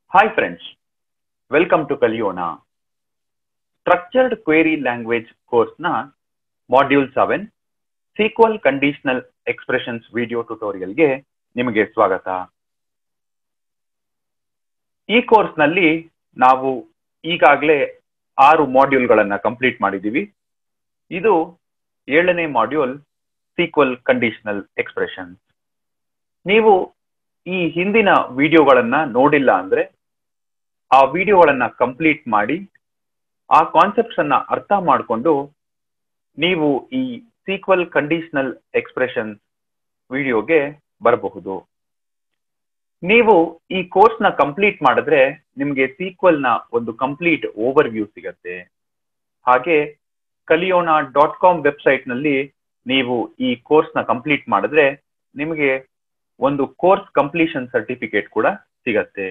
Hi friends welcome to Kaliyona structured query language ಕೋರ್ಸ್ನ module seven SQL conditional expressions video ಟ್ಯುಟೋರಿಯಲ್ಗೆ ನಿಮಗೆ ಸ್ವಾಗತ ಈ ಕೋರ್ಸ್ನಲ್ಲಿ ನಾವು ಈಗಾಗಲೇ ಆರು ಮಾಡ್ಯೂಲ್ಗಳನ್ನ ಕಂಪ್ಲೀಟ್ ಮಾಡಿದ್ದೀವಿ ಇದು ಏಳನೇ ಮಾಡ್ಯೂಲ್ ಸೀಕ್ವಲ್ ಕಂಡೀಷನಲ್ ಎಕ್ಸ್ಪ್ರೆಷನ್ ನೀವು ಈ ಹಿಂದಿನ ವಿಡಿಯೋಗಳನ್ನ ನೋಡಿಲ್ಲ ಅಂದ್ರೆ ಆ ವಿಡಿಯೋಗಳನ್ನ ಕಂಪ್ಲೀಟ್ ಮಾಡಿ ಆ ಕಾನ್ಸೆಪ್ಟ್ಸ್ ಅನ್ನ ಅರ್ಥ ಮಾಡಿಕೊಂಡು ನೀವು ಈ ಸೀಕ್ವಲ್ ಕಂಡೀಷನಲ್ ಎಕ್ಸ್ಪ್ರೆಷನ್ ವಿಡಿಯೋಗೆ ಬರಬಹುದು ನೀವು ಈ ಕೋರ್ಸ್ ನ ಕಂಪ್ಲೀಟ್ ಮಾಡಿದ್ರೆ ನಿಮಗೆ ಸೀಕ್ವಲ್ ನ ಒಂದು ಕಂಪ್ಲೀಟ್ ಓವರ್ ವ್ಯೂ ಸಿಗತ್ತೆ ಹಾಗೆ ಕಲಿಯೋಣ ಡಾಟ್ ಕಾಮ್ ವೆಬ್ಸೈಟ್ ನಲ್ಲಿ ನೀವು ಈ ಕೋರ್ಸ್ ನ ಕಂಪ್ಲೀಟ್ ಮಾಡಿದ್ರೆ ನಿಮಗೆ ಒಂದು ಕೋರ್ಸ್ ಕಂಪ್ಲೀಷನ್ ಸರ್ಟಿಫಿಕೇಟ್ ಕೂಡ ಸಿಗತ್ತೆ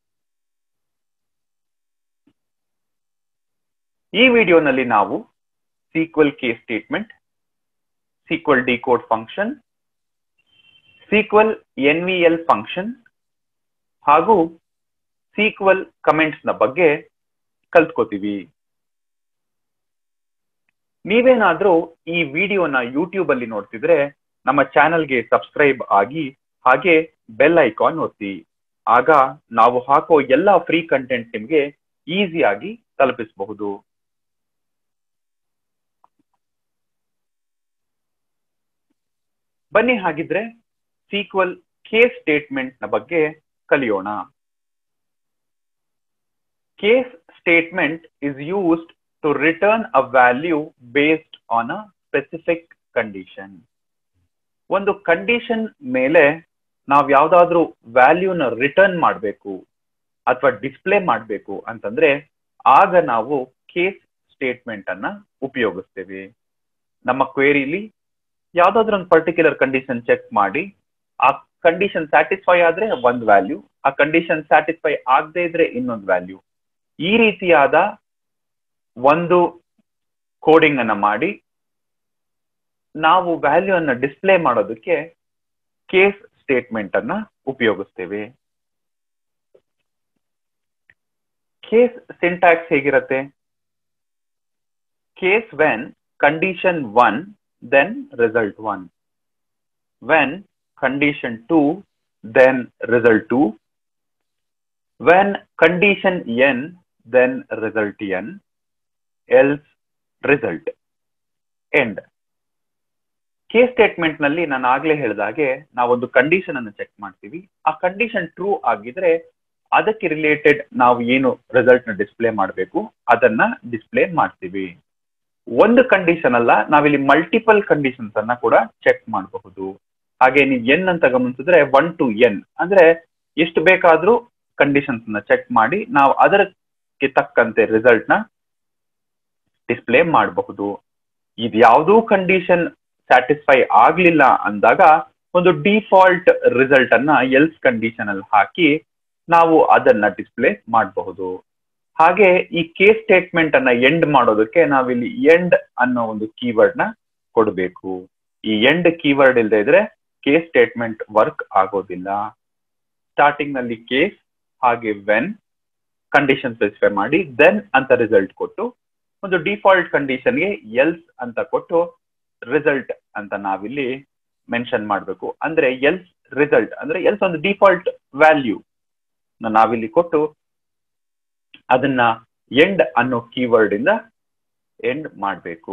ಈ ವಿಡಿಯೋನಲ್ಲಿ ನಾವು SQL case statement SQL decode function SQL N V L function ಹಾಗೂ ಸೀಕ್ವಲ್ ಕಮೆಂಟ್ಸ್ ನ ಬಗ್ಗೆ ಕಲ್ತ್ಕೋತೀವಿ ನೀವೇನಾದ್ರೂ ಈ ವಿಡಿಯೋನ ಯೂಟ್ಯೂಬ್ ಅಲ್ಲಿ ನೋಡ್ತಿದ್ರೆ ನಮ್ಮ ಚಾನೆಲ್ಗೆ ಸಬ್ಸ್ಕ್ರೈಬ್ ಆಗಿ ಹಾಗೆ ಬೆಲ್ ಐಕಾನ್ ಒತ್ತಿ ಆಗ ನಾವು ಹಾಕೋ ಎಲ್ಲ ಫ್ರೀ ಕಂಟೆಂಟ್ ನಿಮಗೆ ಈಸಿಯಾಗಿ ತಲುಪಿಸಬಹುದು ಬನ್ನಿ ಹಾಗಿದ್ರೆ ಸೀಕ್ವಲ್ ಕೇಸ್ ಸ್ಟೇಟ್ಮೆಂಟ್ ನ ಬಗ್ಗೆ ಕಲಿಯೋಣ case statement is used to return a value based on a specific condition ಒಂದು ಕಂಡೀಷನ್ ಮೇಲೆ ನಾವು ಯಾವ್ದಾದ್ರು ವ್ಯಾಲ್ಯೂನ ರಿಟರ್ನ್ ಮಾಡಬೇಕು ಅಥವಾ ಡಿಸ್ಪ್ಲೇ ಮಾಡಬೇಕು ಅಂತಂದ್ರೆ ಆಗ ನಾವು ಕೇಸ್ ಸ್ಟೇಟ್ಮೆಂಟ್ ಅನ್ನ ಉಪಯೋಗಿಸ್ತೇವೆ ನಮ್ಮ ಕ್ವೇರಿಲಿ ಯಾವ್ದಾದ್ರು ಒಂದು ಪರ್ಟಿಕ್ಯುಲರ್ ಕಂಡೀಷನ್ ಚೆಕ್ ಮಾಡಿ ಆ ಕಂಡೀಷನ್ ಸ್ಯಾಟಿಸ್ಫೈ ಆದ್ರೆ ಒಂದು ವ್ಯಾಲ್ಯೂ ಆ ಕಂಡೀಷನ್ ಸ್ಯಾಟಿಸ್ಫೈ ಆಗದೆ ಇದ್ರೆ ಇನ್ನೊಂದು ವ್ಯಾಲ್ಯೂ ಈ ರೀತಿಯಾದ ಒಂದು ಕೋಡಿಂಗ್ ಅನ್ನ ಮಾಡಿ ನಾವು ವ್ಯಾಲ್ಯೂ ಅನ್ನ ಡಿಸ್ಪ್ಲೇ ಮಾಡೋದಕ್ಕೆ ಕೇಸ್ ಸ್ಟೇಟ್ಮೆಂಟ್ ಅನ್ನ ಉಪಯೋಗಿಸ್ತೇವೆ ಕೇಸ್ ಸಿಂಟ್ಯಾಕ್ಸ್ ಹೇಗಿರತ್ತೆ case when condition one then result one when condition two then result two when condition N then result N else result end case statement ನಲ್ಲಿ ನಾನು ಆಗ್ಲೇ ಹೇಳಿದಾಗೆ ನಾವೊಂದು ಕಂಡೀಷನ್ ಅನ್ನು ಚೆಕ್ ಮಾಡ್ತೀವಿ ಆ ಕಂಡೀಷನ್ ಟ್ರೂ ಆಗಿದ್ರೆ ಅದಕ್ಕೆ ರಿಲೇಟೆಡ್ ನಾವು ಏನು ರಿಸಲ್ಟ್ ನ ಡಿಸ್ಪ್ಲೇ ಮಾಡಬೇಕು ಅದನ್ನ ಡಿಸ್ಪ್ಲೇ ಮಾಡ್ತೀವಿ ಒಂದು ಕಂಡೀಷನ್ ಅಲ್ಲ ನಾವಿಲ್ಲಿ ಮಲ್ಟಿಪಲ್ ಕಂಡೀಷನ್ಸ್ ಅನ್ನ ಕೂಡ ಚೆಕ್ ಮಾಡಬಹುದು ಹಾಗೆ ನೀವು ಎನ್ ಅಂತ ಗಮನಿಸಿದ್ರೆ ಒನ್ ಟು ಎನ್ ಅಂದ್ರೆ ಎಷ್ಟು ಬೇಕಾದ್ರೂ ಕಂಡೀಷನ್ಸ್ ನ ಚೆಕ್ ಮಾಡಿ ನಾವು ಅದಕ್ಕೆ ತಕ್ಕಂತೆ ರಿಸಲ್ಟ್ ನ ಡಿಸ್ಪ್ಲೇ ಮಾಡಬಹುದು ಇದ್ಯಾವುದೂ ಕಂಡೀಷನ್ ಸ್ಯಾಟಿಸ್ಫೈ ಆಗ್ಲಿಲ್ಲ ಅಂದಾಗ ಒಂದು ಡಿಫಾಲ್ಟ್ ರಿಸಲ್ಟ್ ಅನ್ನ ಎಲ್ಸ್ ಕಂಡೀಷನ್ ಅಲ್ಲಿ ಹಾಕಿ ನಾವು ಅದನ್ನ ಡಿಸ್ಪ್ಲೇ ಮಾಡಬಹುದು ಹಾಗೆ ಈ ಕೆ ಸ್ಟೇಟ್ಮೆಂಟ್ ಅನ್ನ ಎಂಡ್ ಮಾಡೋದಕ್ಕೆ ನಾವಿಲ್ಲಿ ಎಂಡ್ ಅನ್ನೋ ಒಂದು ಕೀವರ್ಡ್ ನ ಕೊಡಬೇಕು ಈ ಎಂಡ್ ಕೀವರ್ಡ್ ಇಲ್ಲದೆ ಇದ್ರೆ ಕೆ ಸ್ಟೇಟ್ಮೆಂಟ್ ವರ್ಕ್ ಆಗೋದಿಲ್ಲ ಸ್ಟಾರ್ಟಿಂಗ್ ನಲ್ಲಿ ಕೇಸ್ ಹಾಗೆ ವೆನ್ ಕಂಡೀಷನ್ ಸ್ಪೆಸಿಫೈ ಮಾಡಿ ದೆನ್ ಅಂತ ರಿಸಲ್ಟ್ ಕೊಟ್ಟು ಒಂದು ಡಿಫಾಲ್ಟ್ ಕಂಡೀಷನ್ಗೆ ಎಲ್ಸ್ ಅಂತ ಕೊಟ್ಟು ರಿಸಲ್ಟ್ ಅಂತ ನಾವಿಲ್ಲಿ ಮೆನ್ಷನ್ ಮಾಡಬೇಕು ಅಂದ್ರೆ ಎಲ್ಸ್ ರಿಸಲ್ಟ್ ಅಂದ್ರೆ ಎಲ್ಸ್ ಒಂದು ಡಿಫಾಲ್ಟ್ ವ್ಯಾಲ್ಯೂ ನಾವಿಲ್ಲಿ ಕೊಟ್ಟು ಅದನ್ನ ಎಂಡ್ ಅನ್ನೋ ಕೀವರ್ಡ್ ಇಂದ ಎಂಡ್ ಮಾಡಬೇಕು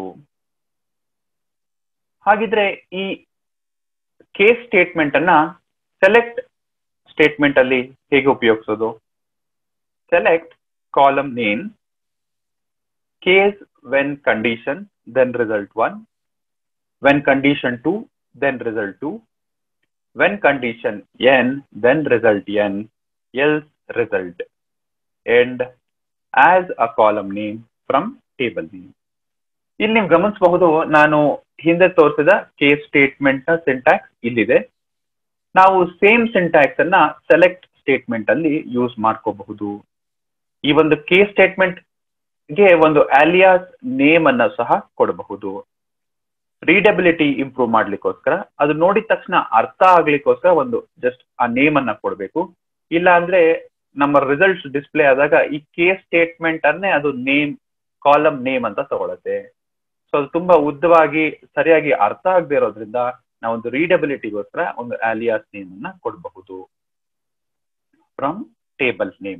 ಹಾಗಿದ್ರೆ ಈ ಕೇಸ್ ಸ್ಟೇಟ್ಮೆಂಟ್ ಅನ್ನ ಸೆಲೆಕ್ಟ್ ಸ್ಟೇಟ್ಮೆಂಟ್ ಅಲ್ಲಿ ಹೇಗೆ ಉಪಯೋಗಿಸೋದು select column name case when condition then result one when condition 2 then result 2 when condition n then result n else result and as a column name from table name ಇಲ್ಲಿ ನೀವು ಗಮನಿಸಬಹುದು ನಾನು ಹಿಂದೆ ತೋರಿಸಿದ case statement ನ syntax ಇಲ್ಲಿದೆ ನಾವು same syntax ಅನ್ನ ಸೆಲೆಕ್ಟ್ ಸ್ಟೇಟ್ಮೆಂಟ್ ಅಲ್ಲಿ ಯೂಸ್ ಮಾಡ್ಕೋಬಹುದು ಈ ಒಂದು ಕೇಸ್ ಸ್ಟೇಟ್ಮೆಂಟ್ ಗೆ ಒಂದು ಆಲಿಯಾಸ್ ನೇಮ್ ಅನ್ನ ಸಹ ಕೊಡಬಹುದು ರೀಡಬಿಲಿಟಿ ಇಂಪ್ರೂವ್ ಮಾಡ್ಲಿಕ್ಕೋಸ್ಕರ ಅದು ನೋಡಿದ ತಕ್ಷಣ ಅರ್ಥ ಆಗ್ಲಿಕ್ಕೋಸ್ಕರ ಒಂದು ಜಸ್ಟ್ ಆ ನೇಮ್ ಅನ್ನ ಕೊಡಬೇಕು ಇಲ್ಲ ಅಂದ್ರೆ ನಮ್ಮ ರಿಸಲ್ಟ್ಸ್ ಡಿಸ್ಪ್ಲೇ ಆದಾಗ ಈ ಕೇಸ್ ಸ್ಟೇಟ್ಮೆಂಟ್ ಅನ್ನೇ ಅದು ನೇಮ್ ಕಾಲಮ್ ನೇಮ್ ಅಂತ ತಗೊಳುತ್ತೆ ಸೊ ಅದು ತುಂಬಾ ಉದ್ದವಾಗಿ ಸರಿಯಾಗಿ ಅರ್ಥ ಆಗದೆ ಇರೋದ್ರಿಂದ ನಾವೊಂದು ರೀಡಬಿಲಿಟಿಗೋಸ್ಕರ ಒಂದು ಆಲಿಯಾಸ್ ನೇಮ್ ಅನ್ನ ಕೊಡಬಹುದು ಫ್ರಮ್ ಟೇಬಲ್ ನೇಮ್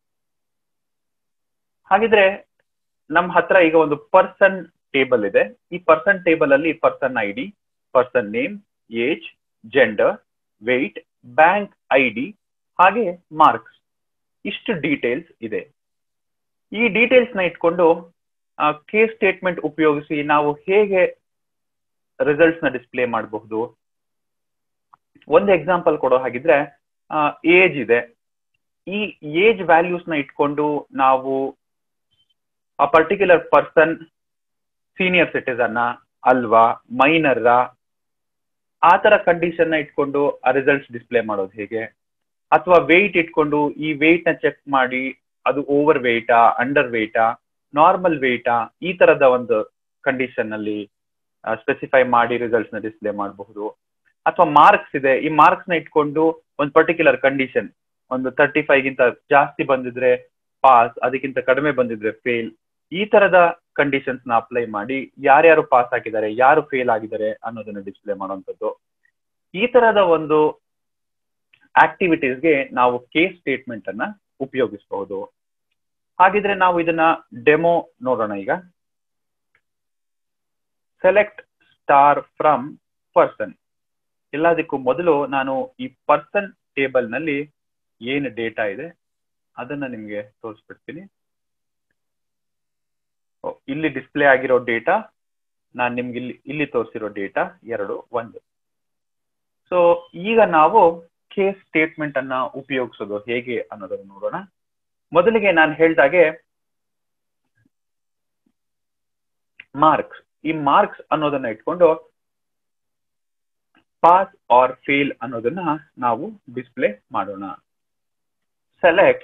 ಹಾಗಿದ್ರೆ ನಮ್ಮ ಹತ್ರ ಈಗ ಒಂದು ಪರ್ಸನ್ ಟೇಬಲ್ ಇದೆ ಈ ಪರ್ಸನ್ ಟೇಬಲ್ ಅಲ್ಲಿ person I D person name age gender weight bank I D ಹಾಗೆ ಮಾರ್ಕ್ಸ್ ಇಷ್ಟು ಡೀಟೇಲ್ಸ್ ಇದೆ ಈ ಡೀಟೇಲ್ಸ್ ನ ಇಟ್ಕೊಂಡು ಕೇಸ್ ಸ್ಟೇಟ್ಮೆಂಟ್ ಉಪಯೋಗಿಸಿ ನಾವು ಹೇಗೆ ರಿಸಲ್ಟ್ಸ್ ನ ಡಿಸ್ಪ್ಲೇ ಮಾಡಬಹುದು ಒಂದು ಎಕ್ಸಾಂಪಲ್ ಕೊಡೋ ಹಾಗಿದ್ರೆ ಏಜ್ ಇದೆ ಈ ಏಜ್ ವ್ಯಾಲ್ಯೂಸ್ ನ ಇಟ್ಕೊಂಡು ನಾವು ಆ ಪರ್ಟಿಕ್ಯುಲರ್ ಪರ್ಸನ್ ಸೀನಿಯರ್ ಸಿಟಿಸನ್ನ ಅಲ್ವಾ ಮೈನರ್ ಆ ತರ ಕಂಡೀಷನ್ ನ ಇಟ್ಕೊಂಡು ಆ ರಿಸಲ್ಟ್ಸ್ ಡಿಸ್ಪ್ಲೇ ಮಾಡೋದು ಹೇಗೆ ಅಥವಾ ವೆಯ್ಟ್ ಇಟ್ಕೊಂಡು ಈ ವೆಯ್ಟ್ ನ ಚೆಕ್ ಮಾಡಿ ಅದು ಓವರ್ ವೆಯ್ಟಾ ಅಂಡರ್ ವೆಯ್ಟಾ ನಾರ್ಮಲ್ ವೆಯ್ಟಾ ಈ ತರದ ಒಂದು ಕಂಡೀಷನ್ ಅಲ್ಲಿ ಸ್ಪೆಸಿಫೈ ಮಾಡಿ ರಿಸಲ್ಟ್ಸ್ ನ ಡಿಸ್ಪ್ಲೇ ಮಾಡಬಹುದು ಅಥವಾ ಮಾರ್ಕ್ಸ್ ಇದೆ ಈ ಮಾರ್ಕ್ಸ್ ನ ಇಟ್ಕೊಂಡು ಒಂದು ಪರ್ಟಿಕ್ಯುಲರ್ ಕಂಡೀಷನ್ ಒಂದು ತರ್ಟಿ ಫೈವ್ ಗಿಂತ ಜಾಸ್ತಿ ಬಂದಿದ್ರೆ ಪಾಸ್ ಅದಕ್ಕಿಂತ ಕಡಿಮೆ ಬಂದಿದ್ರೆ ಫೇಲ್ ಈ ತರದ ಕಂಡೀಷನ್ಸ್ ನ ಅಪ್ಲೈ ಮಾಡಿ ಯಾರ್ಯಾರು ಪಾಸ್ ಆಗಿದ್ದಾರೆ ಯಾರು ಫೇಲ್ ಆಗಿದ್ದಾರೆ ಅನ್ನೋದನ್ನ ಡಿಸ್ಪ್ಲೇ ಮಾಡುವಂಥದ್ದು ಈ ತರದ ಒಂದು ಆಕ್ಟಿವಿಟೀಸ್ಗೆ ನಾವು ಕೇಸ್ ಸ್ಟೇಟ್ಮೆಂಟ್ ಅನ್ನ ಉಪಯೋಗಿಸಬಹುದು ಹಾಗಿದ್ರೆ ನಾವು ಇದನ್ನ ಡೆಮೋ ನೋಡೋಣ ಈಗ ಸೆಲೆಕ್ಟ್ ಸ್ಟಾರ್ ಫ್ರಮ್ ಪರ್ಸನ್ ಎಲ್ಲದಕ್ಕೂ ಮೊದಲು ನಾನು ಈ ಪರ್ಸನ್ ಟೇಬಲ್ ನಲ್ಲಿ ಏನು ಡೇಟಾ ಇದೆ ಅದನ್ನ ನಿಮ್ಗೆ ತೋರಿಸ್ಬಿಡ್ತೀನಿ ಇಲ್ಲಿ ಡಿಸ್ಪ್ಲೇ ಆಗಿರೋ ಡೇಟಾ ನಾನು ನಿಮ್ಗೆ ಇಲ್ಲಿ ಇಲ್ಲಿ ತೋರಿಸಿರೋ ಡೇಟಾ ಎರಡು ಒಂದು ಸೊ ಈಗ ನಾವು ಕೇಸ್ ಸ್ಟೇಟ್ಮೆಂಟ್ ಅನ್ನ ಉಪಯೋಗಿಸೋದು ಹೇಗೆ ಅನ್ನೋದನ್ನು ನೋಡೋಣ ಮೊದಲಿಗೆ ನಾನು ಹೇಳ್ದಾಗೆ ಮಾರ್ಕ್ಸ್ ಈ ಮಾರ್ಕ್ಸ್ ಅನ್ನೋದನ್ನ ಇಟ್ಕೊಂಡು ಪಾಸ್ ಆರ್ ಫೇಲ್ ಅನ್ನೋದನ್ನ ನಾವು ಡಿಸ್ಪ್ಲೇ ಮಾಡೋಣ select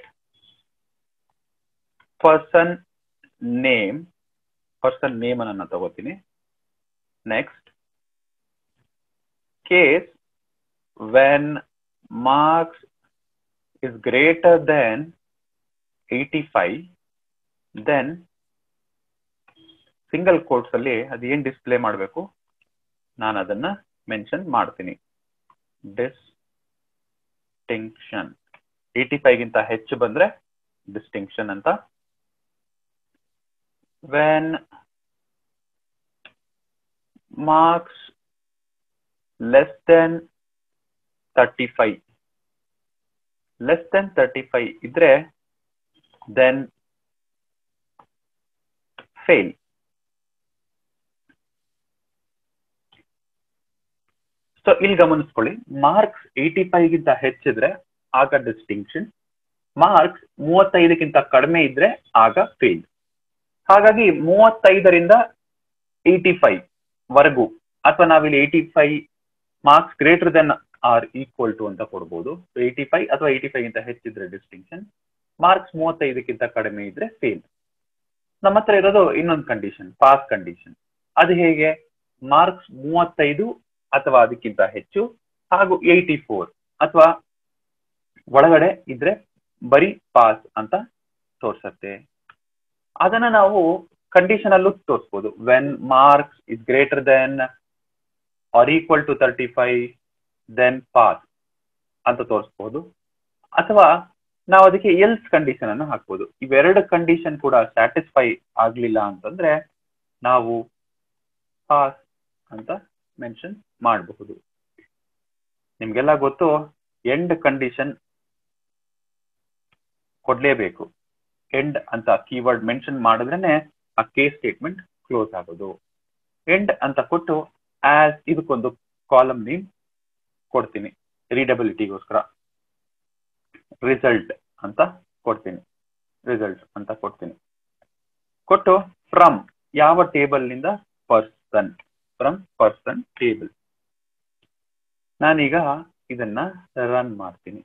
person name person name ಅನ್ನ ತಗೋತೀನಿ next case when marks is greater than eighty five then single quotes ಅಲ್ಲಿ ಅದು ಏನ್ ಡಿಸ್ಪ್ಲೇ ಮಾಡಬೇಕು ನಾನು ಅದನ್ನ ಮೆನ್ಷನ್ ಮಾಡ್ತೀನಿ ಡಿಸ್ಟಿಂಕ್ಷನ್ ಏಯ್ಟಿ ಫೈವ್ ಗಿಂತ ಹೆಚ್ಚು ಬಂದ್ರೆ ಡಿಸ್ಟಿಂಕ್ಷನ್ ಅಂತ when marks less than thirty five less than thirty five ಇದ್ರೆ ದೆನ್ ಫೇಲ್ ಸೊ ಇಲ್ಲಿ ಗಮನಿಸ್ಕೊಳ್ಳಿ ಮಾರ್ಕ್ಸ್ ಏಯ್ಟಿ ಫೈವ್ ಗಿಂತ ಹೆಚ್ಚಿದ್ರೆ ಆಗ ಡಿಸ್ಟಿಂಕ್ಷನ್ ಮಾರ್ಕ್ಸ್ ಮೂವತ್ತೈದಕ್ಕಿಂತ ಕಡಿಮೆ ಇದ್ರೆ ಆಗ ಫೇಲ್ ಹಾಗಾಗಿ ಮೂವತ್ತೈದರಿಂದ ಏಯ್ಟಿ ಫೈವ್ ವರೆಗೂ ಅಥವಾ ನಾವಿಲ್ಲಿ eighty five marks greater than or equal to ಅಂತ ಕೊಡ್ಬೋದು ಏಯ್ಟಿ ಫೈವ್ ಅಥವಾ ಏಯ್ಟಿ ಫೈವ್ ಗಿಂತ ಹೆಚ್ಚಿದ್ರೆ ಡಿಸ್ಟಿಂಕ್ಷನ್ ಮಾರ್ಕ್ಸ್ ಮೂವತ್ತೈದಕ್ಕಿಂತ ಕಡಿಮೆ ಇದ್ರೆ ಫೇಲ್ ನಮ್ಮ ಹತ್ರ ಇರೋದು ಇನ್ನೊಂದು ಕಂಡೀಷನ್ ಪಾಸ್ ಕಂಡೀಷನ್ ಅದು ಹೇಗೆ ಮಾರ್ಕ್ಸ್ ಮೂವತ್ತೈದು ಅಥವಾ ಅದಕ್ಕಿಂತ ಹೆಚ್ಚು ಹಾಗೂ ಏಯ್ಟಿ ಫೋರ್ ಅಥವಾ ಒಳಗಡೆ ಇದ್ರೆ ಬರೀ ಪಾಸ್ ಅಂತ ತೋರ್ಸತ್ತೆ ಅದನ್ನ ನಾವು ಕಂಡೀಷನ್ ಅಲ್ಲೂ ತೋರಿಸ್ಬೋದು when marks is greater than or equal to thirty five then pass ಅಂತ ತೋರಿಸ್ಬೋದು ಅಥವಾ ನಾವು ಅದಕ್ಕೆ ಎಲ್ಸ್ ಕಂಡೀಷನ್ ಅನ್ನು ಹಾಕ್ಬೋದು ಇವೆರಡು ಕಂಡೀಷನ್ ಕೂಡ ಸ್ಯಾಟಿಸ್ಫೈ ಆಗ್ಲಿಲ್ಲ ಅಂತಂದ್ರೆ ನಾವು ಪಾಸ್ ಅಂತ ಮೆನ್ಷನ್ ಮಾಡಬಹುದು ನಿಮ್ಗೆಲ್ಲ ಗೊತ್ತು ಎಂಡ್ ಕಂಡೀಷನ್ ಕೊಡ್ಲೇಬೇಕು ಎಂಡ್ ಅಂತ ಕೀವರ್ಡ್ ಮೆನ್ಷನ್ ಮಾಡಿದ್ರೇನೆ ಆ ಕೇಸ್ ಸ್ಟೇಟ್ಮೆಂಟ್ ಕ್ಲೋಸ್ ಆಗೋದು ಎಂಡ್ ಅಂತ ಕೊಟ್ಟು ಆಸ್ ಇದಕ್ಕೊಂದು ಕಾಲಮ್ ನೇಮ್ ಕೊಡ್ತೀನಿ ರೀಡಬಿಲಿಟಿಗೋಸ್ಕರ ರಿಸಲ್ಟ್ ಅಂತ ಕೊಡ್ತೀನಿ ರಿಸಲ್ಟ್ ಅಂತ ಕೊಡ್ತೀನಿ ಕೊಟ್ಟು ಫ್ರಮ್ ಯಾವ ಟೇಬಲ್ ನಿಂದ ಪರ್ಸನ್ ಫ್ರಮ್ ಪರ್ಸನ್ ಟೇಬಲ್ ನಾನೀಗ ಇದನ್ನ ರನ್ ಮಾಡ್ತೀನಿ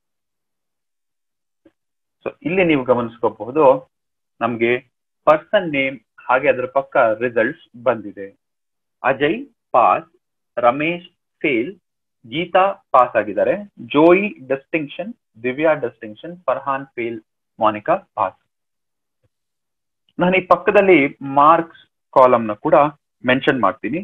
ಸೊ ಇಲ್ಲಿ ನೀವು ಗಮನಿಸ್ಕೋಬಹುದು ನಮ್ಗೆ ಪರ್ಸನ್ ನೇಮ್ ಹಾಗೆ ಅದರ ಪಕ್ಕ ರಿಸಲ್ಟ್ಸ್ ಬಂದಿದೆ Ajay pass Ramesh fail Geeta pass ಆಗಿದ್ದಾರೆ Joey distinction Divya distinction Farhan fail Monica pass ನಾನು ಈ ಪಕ್ಕದಲ್ಲಿ ಮಾರ್ಕ್ಸ್ ಕಾಲಮ್ನ ಕೂಡ ಮೆನ್ಷನ್ ಮಾಡ್ತೀನಿ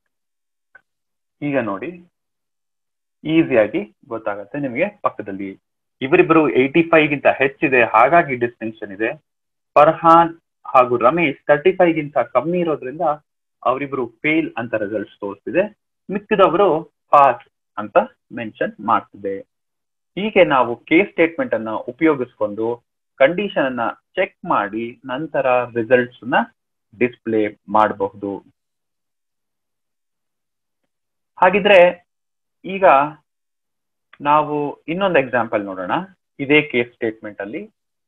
ಈಗ ನೋಡಿ ಈಸಿಯಾಗಿ ಗೊತ್ತಾಗತ್ತೆ ನಿಮಗೆ ಪಕ್ಕದಲ್ಲಿ ಇವರಿಬ್ಬರು ಏಯ್ಟಿ ಫೈವ್ ಗಿಂತ ಹೆಚ್ಚಿದೆ ಹಾಗಾಗಿ ಡಿಸ್ಟಿಂಕ್ಷನ್ ಇದೆ ಫರ್ಹಾನ್ ಹಾಗೂ ರಮೇಶ್ ತರ್ಟಿ ಫೈವ್ ಗಿಂತ ಕಮ್ಮಿ ಇರೋದ್ರಿಂದ ಅವರಿಬ್ರು ಫೇಲ್ ಅಂತ ರಿಸಲ್ಟ್ಸ್ ತೋರಿಸ್ತಿದೆ ಮಿಕ್ಕಿದವರು ಪಾಸ್ ಅಂತ ಮೆನ್ಷನ್ ಮಾಡ್ತಿದೆ ಹೀಗೆ ನಾವು ಕೇಸ್ ಸ್ಟೇಟ್ಮೆಂಟ್ ಅನ್ನ ಉಪಯೋಗಿಸ್ಕೊಂಡು ಕಂಡೀಷನ್ ಅನ್ನ ಚೆಕ್ ಮಾಡಿ ನಂತರ ರಿಸಲ್ಟ್ಸ್ ನ ಡಿಸ್ಪ್ಲೇ ಮಾಡಬಹುದು ಹಾಗಿದ್ರೆ ಈಗ ನಾವು ಇನ್ನೊಂದು ಎಕ್ಸಾಂಪಲ್ ನೋಡೋಣ ಇದೇ ಕೇಸ್ ಸ್ಟೇಟ್ಮೆಂಟ್ ಅಲ್ಲಿ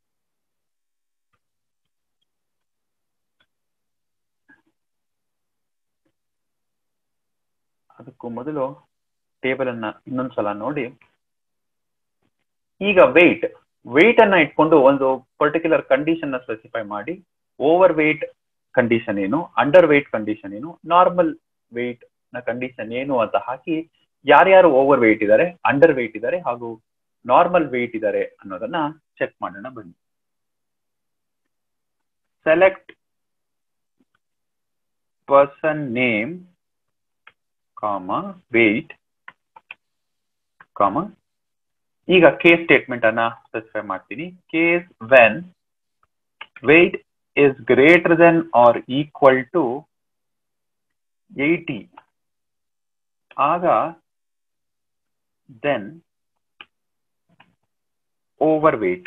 ಅದಕ್ಕೂ ಮೊದಲು ಟೇಬಲ್ ಅನ್ನ ಇನ್ನೊಂದ್ಸಲ ನೋಡಿ ಈಗ ವೆಯ್ಟ್ ವೆಯ್ಟ್ ಅನ್ನ ಇಟ್ಕೊಂಡು ಒಂದು ಪರ್ಟಿಕ್ಯುಲರ್ ಕಂಡೀಷನ್ ನ ಸ್ಪೆಸಿಫೈ ಮಾಡಿ ಓವರ್ ವೆಯ್ಟ್ ಕಂಡೀಷನ್ ಏನು ಅಂಡರ್ ವೆಯ್ಟ್ ಕಂಡೀಷನ್ ಏನು ನಾರ್ಮಲ್ ವೆಯ್ಟ್ ನ ಕಂಡೀಷನ್ ಏನು ಅಂತ ಹಾಕಿ ಯಾರ್ಯಾರು ಓವರ್ ವೆಯ್ಟ್ ಇದ್ದಾರೆ ಅಂಡರ್ ವೆಯ್ಟ್ ಇದ್ದಾರೆ ಹಾಗೂ ನಾರ್ಮಲ್ ವೆಯ್ಟ್ ಇದ್ದಾರೆ ಅನ್ನೋದನ್ನ ಚೆಕ್ ಮಾಡೋಣ ಬನ್ನಿ select person name comma weight comma ಈಗ ಕೇಸ್ ಸ್ಟೇಟ್ಮೆಂಟ್ ಅನ್ನ ಸ್ಪೆಸಿಫೈ ಮಾಡ್ತೀನಿ case when weight is greater than or equal to eighty ಆಗ then overweight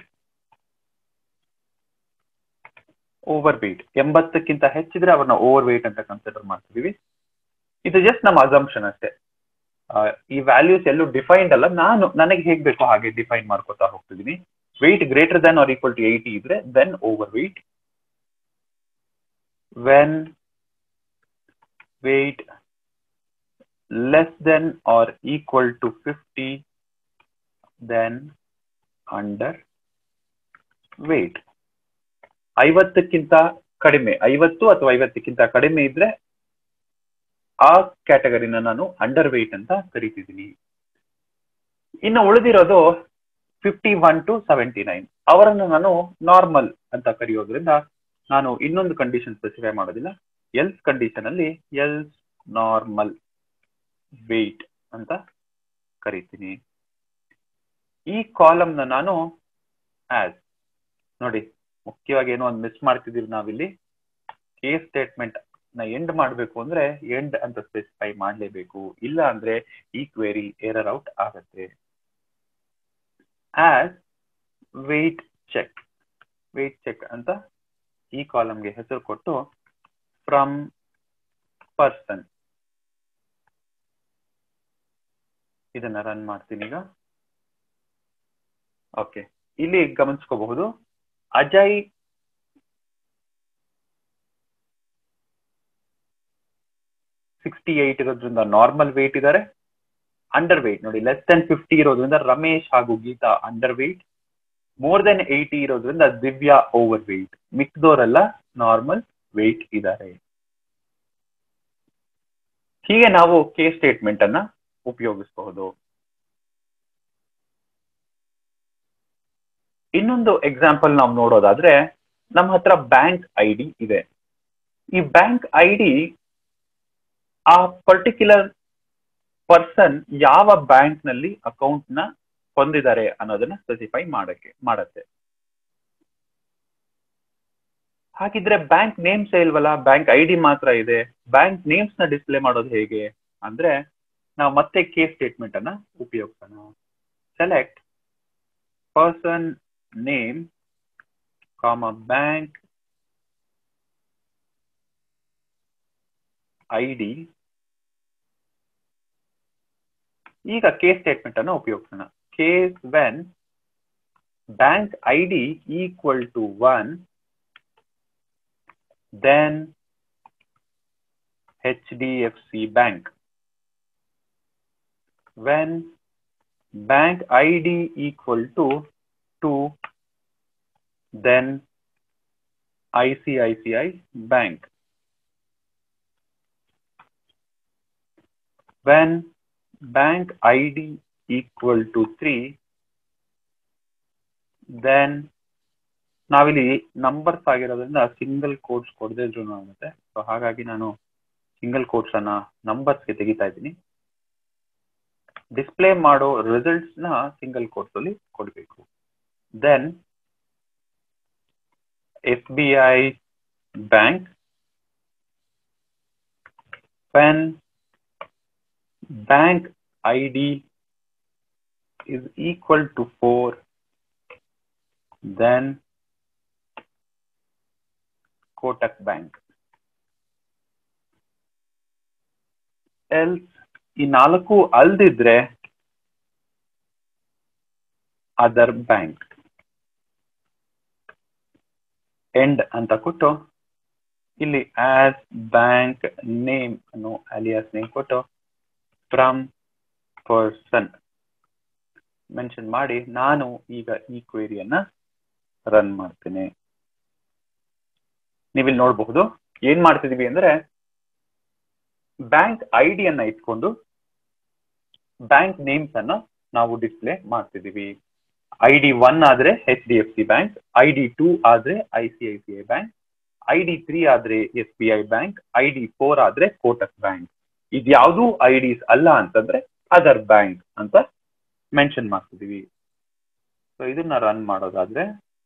overweight ಎಂಬತ್ತಕ್ಕಿಂತ ಹೆಚ್ಚಿದ್ರೆ ಅವ್ರನ್ನ ಓವರ್ ವೇಟ್ ಅಂತ ಕನ್ಸಿಡರ್ ಮಾಡ್ತಿದೀವಿ ಇದು ಜಸ್ಟ್ ನಮ್ಮ ಅಸಂಪ್ಷನ್ ಅಷ್ಟೇ ಈ ವ್ಯಾಲ್ಯೂಸ್ ಎಲ್ಲೂ ಡಿಫೈನ್ಡ್ ಅಲ್ಲ ನಾನು ನನಗೆ ಹೇಗ್ ಬೇಕೋ ಹಾಗೆ ಡಿಫೈನ್ ಮಾಡ್ಕೊತಾ ಹೋಗ್ತಿದ್ದೀನಿ weight greater than or equal to eighty ಇದ್ರೆ then overweight when weight less than or equal to fifty then underweight ಐವತ್ತಕ್ಕಿಂತ ಕಡಿಮೆ ಐವತ್ತು ಅಥವಾ ಐವತ್ತಕ್ಕಿಂತ ಕಡಿಮೆ ಇದ್ರೆ ಆ ಕ್ಯಾಟಗರಿನ ನಾನು ಅಂಡರ್ ವೇಟ್ ಅಂತ ಕರಿತಿದ್ದೀನಿ ಇನ್ನು ಉಳಿದಿರೋದು fifty one to seventy nine ಅವರನ್ನು ನಾನು ನಾರ್ಮಲ್ ಅಂತ ಕರೆಯೋದ್ರಿಂದ ನಾನು ಇನ್ನೊಂದು ಕಂಡೀಷನ್ ಸ್ಪೆಸಿಫೈ ಮಾಡೋದಿಲ್ಲ ಎಲ್ಸ್ ಕಂಡೀಷನ್ ಅಲ್ಲಿ ಎಲ್ಸ್ ನಾರ್ಮಲ್ ವೇಟ್ ಅಂತ ಕರಿತೀನಿ ಈ ಕಾಲಮ್ನ ನಾನು ಆಸ್ ನೋಡಿ ಮುಖ್ಯವಾಗಿ ಏನೋ ಒಂದು ಮಿಸ್ ಮಾಡ್ತಿದ್ದೀವಿ ನಾವಿಲ್ಲಿ ಕೇಸ್ ಸ್ಟೇಟ್ಮೆಂಟ್ ನ ಎಂಡ್ ಮಾಡಬೇಕು ಅಂದ್ರೆ ಎಂಡ್ ಅಂತ ಸ್ಪೆಸಿಫೈ ಮಾಡಲೇಬೇಕು ಇಲ್ಲ ಅಂದ್ರೆ ಈ ಕ್ವೇರಿ ಏರರ್ ಔಟ್ ಆಗತ್ತೆ as weight check weight check ಅಂತ ಈ ಕಾಲಮ್ಗೆ ಹೆಸರು ಕೊಟ್ಟು ಫ್ರಮ್ ಪರ್ಸನ್ ಇದನ್ನ ರನ್ ಮಾಡ್ತೀನಿ ಈಗ ಓಕೆ ಇಲ್ಲಿ ಗಮನಿಸ್ಕೋಬಹುದು ಅಜಯ್ ಸಿಕ್ಸ್ಟಿ ಏಟ್ ಇರೋದ್ರಿಂದ ನಾರ್ಮಲ್ ವೇಟ್ ಇದ್ದಾರೆ ಅಂಡರ್ ವೇಟ್ ನೋಡಿ ಲೆಸ್ ದೆನ್ ಫಿಫ್ಟಿ ಇರೋದ್ರಿಂದ ರಮೇಶ್ ಹಾಗೂ Geeta underweight more than eighty ಇರೋದ್ರಿಂದ ದಿವ್ಯಾ ಓವರ್ ವೇಟ್ ಮಿಕ್ದೋರೆಲ್ಲ ನಾರ್ಮಲ್ ವೇಟ್ ಇದ್ದಾರೆ ಹೀಗೆ ನಾವು ಕೇಸ್ ಸ್ಟೇಟ್ಮೆಂಟ್ ಅನ್ನ ಉಪಯೋಗಿಸಬಹುದು ಇನ್ನೊಂದು ಎಕ್ಸಾಂಪಲ್ ನಾವು ನೋಡೋದಾದ್ರೆ ನಮ್ಮ ಹತ್ರ ಬ್ಯಾಂಕ್ ಐ ಡಿ ಇದೆ ಈ ಬ್ಯಾಂಕ್ ಐ ಡಿ ಆ ಪರ್ಟಿಕ್ಯುಲರ್ ಪರ್ಸನ್ ಯಾವ ಬ್ಯಾಂಕ್ ನಲ್ಲಿ ಅಕೌಂಟ್ ನ ಹೊಂದಿದ್ದಾರೆ ಅನ್ನೋದನ್ನ ಸ್ಪೆಸಿಫೈ ಮಾಡಕ್ಕೆ ಮಾಡತ್ತೆ ಹಾಗಿದ್ರೆ ಬ್ಯಾಂಕ್ ನೇಮ್ಸ್ ಇಲ್ವಲ್ಲ ಬ್ಯಾಂಕ್ ಐ ಡಿ ಮಾತ್ರ ಇದೆ ಬ್ಯಾಂಕ್ ನೇಮ್ಸ್ ನ ಡಿಸ್ಪ್ಲೇ ಮಾಡೋದು ಹೇಗೆ ಅಂದ್ರೆ ನಾವು ಮತ್ತೆ ಕೇಸ್ ಸ್ಟೇಟ್ಮೆಂಟ್ ಅನ್ನ ಉಪಯೋಗಿಸೋಣ select person name comma bank I D ಈಗ ಕೇಸ್ ಸ್ಟೇಟ್ಮೆಂಟ್ ಅನ್ನು ಉಪಯೋಗಿಸೋಣ case when bank I D equal to one then H D F C bank when bank I D equal to two then I C I C I bank when bank ID equal to 3, then ನಾವಿಲ್ಲಿ numbers ಆಗಿರೋದ್ರಿಂದ single quotes ಕೊಡದೇ ಇದ್ರು ಆಗುತ್ತೆ so ಹಾಗಾಗಿ ನಾನು single codes ಅನ್ನ ನಂಬರ್ಸ್ಗೆ ತೆಗಿತಾ ಇದ್ದೀನಿ ಡಿಸ್ಪ್ಲೇ ಮಾಡೋ ರಿಸಲ್ಟ್ಸ್ ನ ಸಿಂಗಲ್ ಕೋಡ್ಸ್ ಅಲ್ಲಿ ಕೊಡಬೇಕು then S B I bank when bank ID is equal to 4, then Kotak Bank. Else, ಈ ನಾಲ್ಕು ಅಲ್ದಿದ್ರೆ ಅದರ್ ಬ್ಯಾಂಕ್ ಎಂಡ್ ಅಂತ ಕೊಟ್ಟು ಇಲ್ಲಿ ಆಸ್ ಬ್ಯಾಂಕ್ ನೇಮ್ ಅನ್ನೋ ಅಲಿಯಾಸ್ ನೇಮ್ ಕೊಟ್ಟು ಫ್ರಮ್ ಪರ್ಸನ್ ಮೆನ್ಷನ್ ಮಾಡಿ ನಾನು ಈಗ ಈ ಕ್ವೇರಿಯನ್ನ ರನ್ ಮಾಡ್ತೇನೆ ನೀವಿಲ್ಲಿ ನೋಡಬಹುದು ಏನ್ ಮಾಡ್ತಿದೀವಿ ಅಂದ್ರೆ ಬ್ಯಾಂಕ್ ಐ ಡಿಯನ್ನ ಇಟ್ಕೊಂಡು ಬ್ಯಾಂಕ್ ನೇಮ್ಸ್ ಅನ್ನ ನಾವು ಡಿಸ್ಪ್ಲೇ ಮಾಡ್ತಿದೀವಿ ಐ ಡಿ ಒನ್ ಆದ್ರೆ H D F C bank I D two ಆದ್ರೆ I C I C I bank I D three ಆದ್ರೆ S B I bank I D four ಆದ್ರೆ Kotak bank ಇದ್ಯಾವುದು I Ds ಅಲ್ಲ ಅಂತಂದ್ರೆ other bank ಅಂತ mention ಮಾಡ್ತಿದೀವಿ so ಇದನ್ನ run ಮಾಡೋದಾದ್ರೆ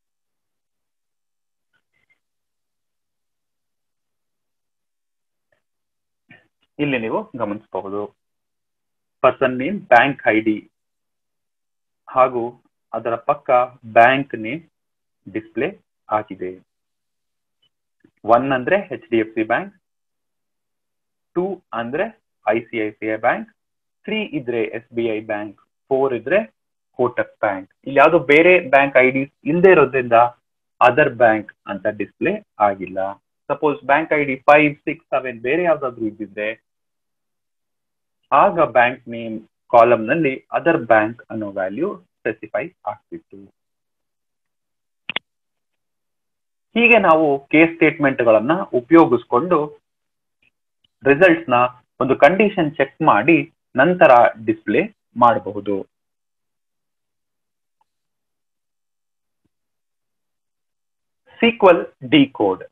ಇಲ್ಲಿ ನೀವು ಗಮನಿಸಬಹುದು person name bank I D ಹಾಗೂ ಅದರ ಪಕ್ಕ ಬ್ಯಾಂಕ್ ನೇಮ್ ಡಿಸ್ಪ್ಲೇ ಆಗಿದೆ ಒನ್ ಅಂದ್ರೆ H D F C bank two ಅಂದ್ರೆ I C I C I bank three ಇದ್ರೆ S B I bank four ಇದ್ರೆ ಕೋಟಕ್ ಬ್ಯಾಂಕ್ ಇಲ್ಲಿ ಯಾವ್ದು ಬೇರೆ ಬ್ಯಾಂಕ್ ಐ ಡಿ ಇಲ್ಲದೆ ಇರೋದ್ರಿಂದ ಅದರ್ ಬ್ಯಾಂಕ್ ಅಂತ ಡಿಸ್ಪ್ಲೇ ಆಗಿಲ್ಲ suppose bank I D five six seven ಬೇರೆ ಯಾವ್ದಾದ್ರು ಇದ್ದಿದ್ರೆ ಆಗ ಬ್ಯಾಂಕ್ ನೇಮ್ ಕಾಲಮ್ ನಲ್ಲಿ ಅದರ್ ಬ್ಯಾಂಕ್ ಅನ್ನೋ ವ್ಯಾಲ್ಯೂ ಸ್ಪೆಸಿಫೈ ಆಗ್ತಿತ್ತು ಹೀಗೆ ನಾವು ಕೇಸ್ ಸ್ಟೇಟ್ಮೆಂಟ್ ಗಳನ್ನ ಉಪಯೋಗಿಸ್ಕೊಂಡು ರಿಸಲ್ಟ್ಸ್ ನ ಒಂದು ಕಂಡೀಷನ್ ಚೆಕ್ ಮಾಡಿ ನಂತರ ಡಿಸ್ಪ್ಲೇ ಮಾಡಬಹುದು SQL decode.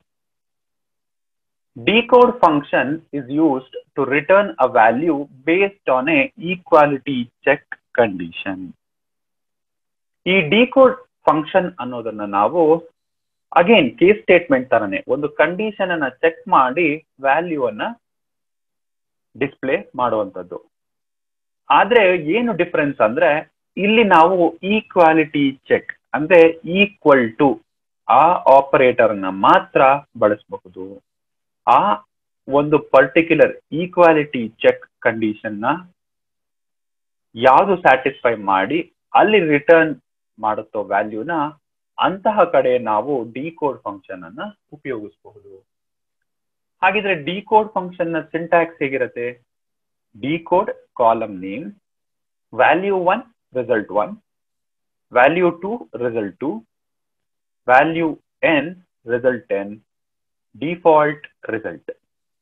Decode function is used to return a value based on a equality check condition. ಈ ಡಿಕೋಡ್ ಫಂಕ್ಷನ್ ಅನ್ನೋದನ್ನ ನಾವು ಅಗೇನ್ ಕೇಸ್ ಸ್ಟೇಟ್ಮೆಂಟ್ ತರನೇ ಒಂದು ಕಂಡೀಷನ್ ಅನ್ನ ಚೆಕ್ ಮಾಡಿ ವ್ಯಾಲ್ಯೂ ಅನ್ನ ಡಿಸ್ಪ್ಲೇ ಮಾಡುವಂತದ್ದು ಆದ್ರೆ ಏನು ಡಿಫರೆನ್ಸ್ ಅಂದ್ರೆ ಇಲ್ಲಿ ನಾವು ಈಕ್ವಾಲಿಟಿ ಚೆಕ್ ಅಂದ್ರೆ ಈಕ್ವಲ್ ಟು ಆ ಆಪರೇಟರ್ ನ ಮಾತ್ರ ಬಳಸಬಹುದು ಆ ಒಂದು ಪರ್ಟಿಕ್ಯುಲರ್ ಈಕ್ವಾಲಿಟಿ ಚೆಕ್ ಕಂಡೀಷನ್ ನ ಯಾವುದು ಸ್ಯಾಟಿಸ್ಫೈ ಮಾಡಿ ಅಲ್ಲಿ ರಿಟರ್ನ್ ಮಾಡುತ್ತೋ ವ್ಯಾಲ್ಯೂನ ಅಂತಹ ಕಡೆ ನಾವು ಡಿಕೋಡ್ ಫಂಕ್ಷನ್ ಅನ್ನ ಉಪಯೋಗಿಸಬಹುದು ಹಾಗಿದ್ರೆ ಡಿಕೋಡ್ ಫಂಕ್ಷನ್ ನ ಸಿಂಟ್ಯಾಕ್ಸ್ ಹೇಗಿರುತ್ತೆ decode column name value one result one value two result two value N result N default result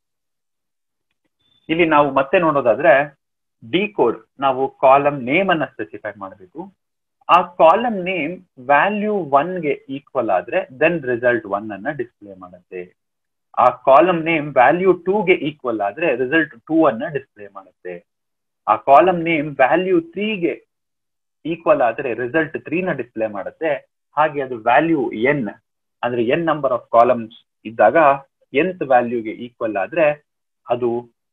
ಇಲ್ಲಿ ನಾವು ಮತ್ತೆ ನೋಡೋದಾದ್ರೆ ಡಿಕೋಡ್ ನಾವು ಕಾಲಮ್ ನೇಮ್ ಅನ್ನ ಸ್ಪೆಸಿಫೈ ಮಾಡಬೇಕು ಆ ಕಾಲಮ್ ನೇಮ್ ವ್ಯಾಲ್ಯೂ ಒನ್ಗೆ ಈಕ್ವಲ್ ಆದ್ರೆ ದೆನ್ ರಿಸಲ್ಟ್ ಒನ್ ಅನ್ನ ಡಿಸ್ಪ್ಲೇ ಮಾಡುತ್ತೆ ಆ ಕಾಲಮ್ ನೇಮ್ ವ್ಯಾಲ್ಯೂ ಟೂಗೆ ಈಕ್ವಲ್ ಆದ್ರೆ ರಿಸಲ್ಟ್ ಟೂ ಅನ್ನ ಡಿಸ್ಪ್ಲೇ ಮಾಡುತ್ತೆ ಆ ಕಾಲಮ್ ನೇಮ್ ವ್ಯಾಲ್ಯೂ ತ್ರೀಗೆ ಈಕ್ವಲ್ ಆದ್ರೆ ರಿಸಲ್ಟ್ ತ್ರೀ ನ ಡಿಸ್ಪ್ಲೇ ಮಾಡುತ್ತೆ ಹಾಗೆ ಅದು ವ್ಯಾಲ್ಯೂ ಎನ್ ಅಂದ್ರೆ ಎನ್ ನಂಬರ್ ಆಫ್ ಕಾಲಮ್ಸ್ ಇದ್ದಾಗ ಎಂತ್ ವ್ಯಾಲ್ಯೂಗೆ ಈಕ್ವಲ್ ಆದ್ರೆ ಅದು